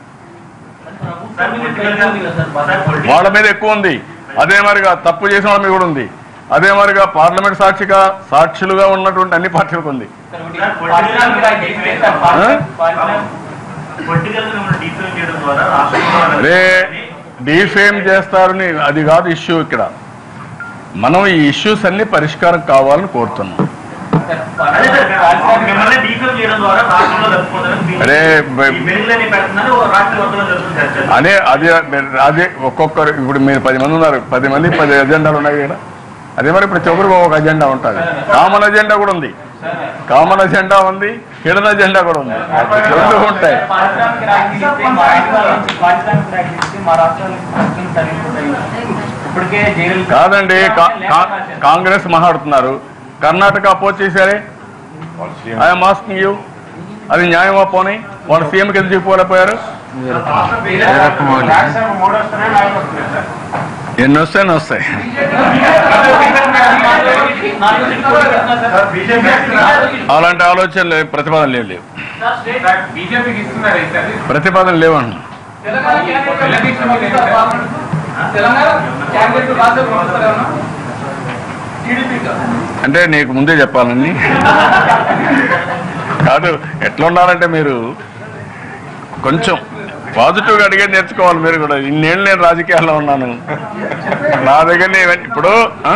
వాళ్ళ మీద ఎక్కువ ఉంది అదే మరిగా తప్పు చేసిన వాళ్ళ మీద కూడా ఉంది అదే మరిగా పార్లమెంట్ సాక్షిగా సాక్షులుగా ఉన్నటువంటి అన్ని పార్టీలకు ఉంది పొలిటికల్ డీఫేమ్ చేయడం ద్వారా రాష్ట్రంలో రే డీఫేమ్ చేస్తారని అది కాదు ఇష్యూ ఇక్కడ మనం ఈ ఇష్యూస్ అన్ని పరిష్కారం కావాలని కోరుతున్నాం అదే సార్, మిమ్మల్ని డీఫేమ్ చేయడం ద్వారా రాష్ట్రంలో తప్పిపోతారని అరే బ- ఈ మెరుగులని పెడుతున్నారు రాష్ట్ర వర్గంలో జరుగుతుంది చర్చ అదే అదే అదే ఒక్కొక్కరు ఇప్పుడు మీరు పది మంది ఉన్నారు పది మంది పది ఎజెండాలు ఉన్నాయి కదా అదే మరి ఇప్పుడు చివరికి ఒక అజెండా ఉంటుంది కామన్ అజెండా కూడా ఉంది కామన్ అజెండా ఉంది హిడన్ అజెండా కూడా ఉంది రెండు ఉంటాయి పారిశ్రామిక రాజకీయం ఇస్తే మా ఇంటి వాళ్ళ నుంచి పారిశ్రామిక రాజకీయం ఇస్తే మా రాష్ట్రానికి రాష్ట్రం తగ్గిపోతాయి ఇప్పటికే జైలు కాదండి కా- కా- కాంగ్రెస్ మాట్లాడుతున్నారు కర్ణాటక అపోజ్ చేశారే ఐఎమ్ ఆస్కింగ్ యూ అది న్యాయమా పోనీ వాళ్ళు సీఎంకి ఎందుకు చెప్పలేకపోయారు మూడు వస్తున్నాయి నాలుగు వస్తున్నాయి సార్ ఎన్ని వస్తాయి ఎన్ని వస్తాయి నాలుగు సీట్లు కూడా పెడుతున్నారు సార్. బీజేపీ అలాంటి ఆలోచనలు ప్రతిపాదన లేవు లేవు సార్, స్టేట్ బీజేపీకి ఇస్తున్నారు అయితే అది ప్రతిపాదన లేవండి తెలంగాణ క్యాండిడేట్ తెలంగాణ క్యాండిడేట్ రాజ్యం పంపిస్తారేమన్నా టీడీపీ అంటే నీకు ముందే చెప్పాలని కాదు ఎట్లా ఉండాలంటే మీరు కొంచెం పాజిటివ్గా అడిగే నేర్చుకోవాలి మీరు కూడా ఇన్నేళ్ళు నేను రాజకీయాల్లో ఉన్నాను నా దగ్గర నేను- ఇప్పుడు ఆ?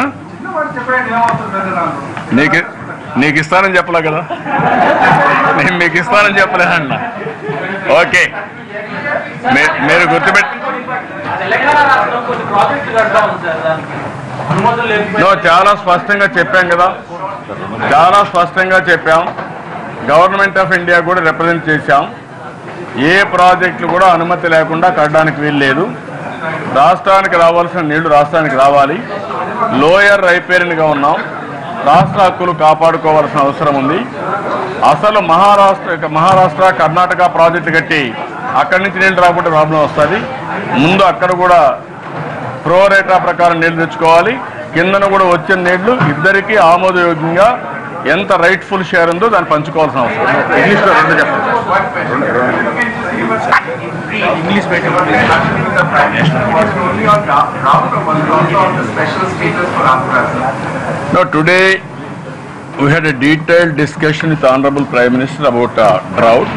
నీకు నీకు ఇస్తానని చెప్పలే కదా నేను మీకు ఇస్తానని చెప్పలేదన్న ఓకే మీ- మీరు గుర్తుపెట్టి తెలంగాణ రాష్ట్రంలో కొన్ని ప్రాజెక్టులు కడతా ఉంది సార్ దానికి అనుమతులు లేకపోతే నో చాలా స్పష్టంగా చెప్పాం కదా చాలా స్పష్టంగా చెప్పాం గవర్నమెంట్ ఆఫ్ ఇండియా కూడా రిప్రజెంట్ చేశాం ఏ ప్రాజెక్టులు కూడా అనుమతి లేకుండా కట్టడానికి వీలు లేదు రాష్ట్రానికి రావాల్సిన నీళ్లు రాష్ట్రానికి రావాలి లోయర్ రైపేరియన్గా ఉన్నాం రాష్ట్ర హక్కులు కాపాడుకోవాల్సిన అవసరం ఉంది అసలు మహారాష్ట్ర మహారాష్ట్ర కర్ణాటక ప్రాజెక్టు కట్టి అక్కడి నుంచి నీళ్లు రాకపోతే ప్రాబ్లం వస్తుంది ముందు అక్కడ కూడా ప్రో రేటా ప్రకారం నీళ్లు తెచ్చుకోవాలి కిందన కూడా వచ్చిన నీళ్లు ఇద్దరికి ఆమోదయోగ్యంగా ఎంత రైట్ఫుల్ షేర్ ఉందో దాన్ని పంచుకోవాల్సిన అవసరం ఉంది. ఇంగ్లీష్లో రెండు చెప్పండి English No, today we had a detailed discussion with Honorable Prime Minister about uh, drought.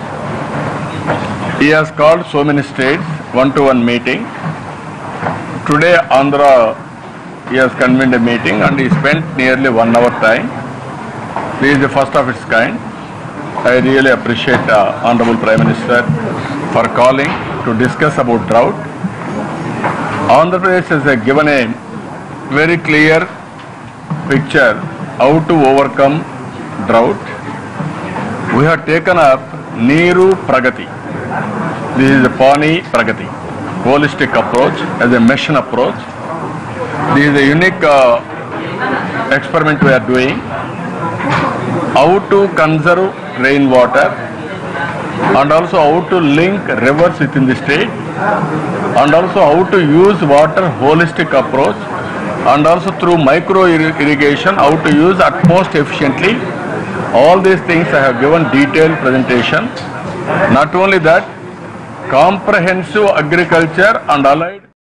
He has called so many states, one-to-one meeting. Today Andhra, he has convened a meeting and he spent nearly one hour time. This is the first of its kind. I really appreciate uh, Honorable Prime Minister for calling to discuss about drought. Andhra Pradesh has uh, given a very clear picture how to overcome drought. We have taken up Neeru Pragati. This is a Pani Pragati, holistic approach as a mission approach. This is a unique uh, experiment we are doing, how to conserve rainwater and also how to link rivers within the state and also how to use water holistic approach and also through micro irri- irrigation how to use at most efficiently all these things i have given detailed presentation not only that comprehensive agriculture and allied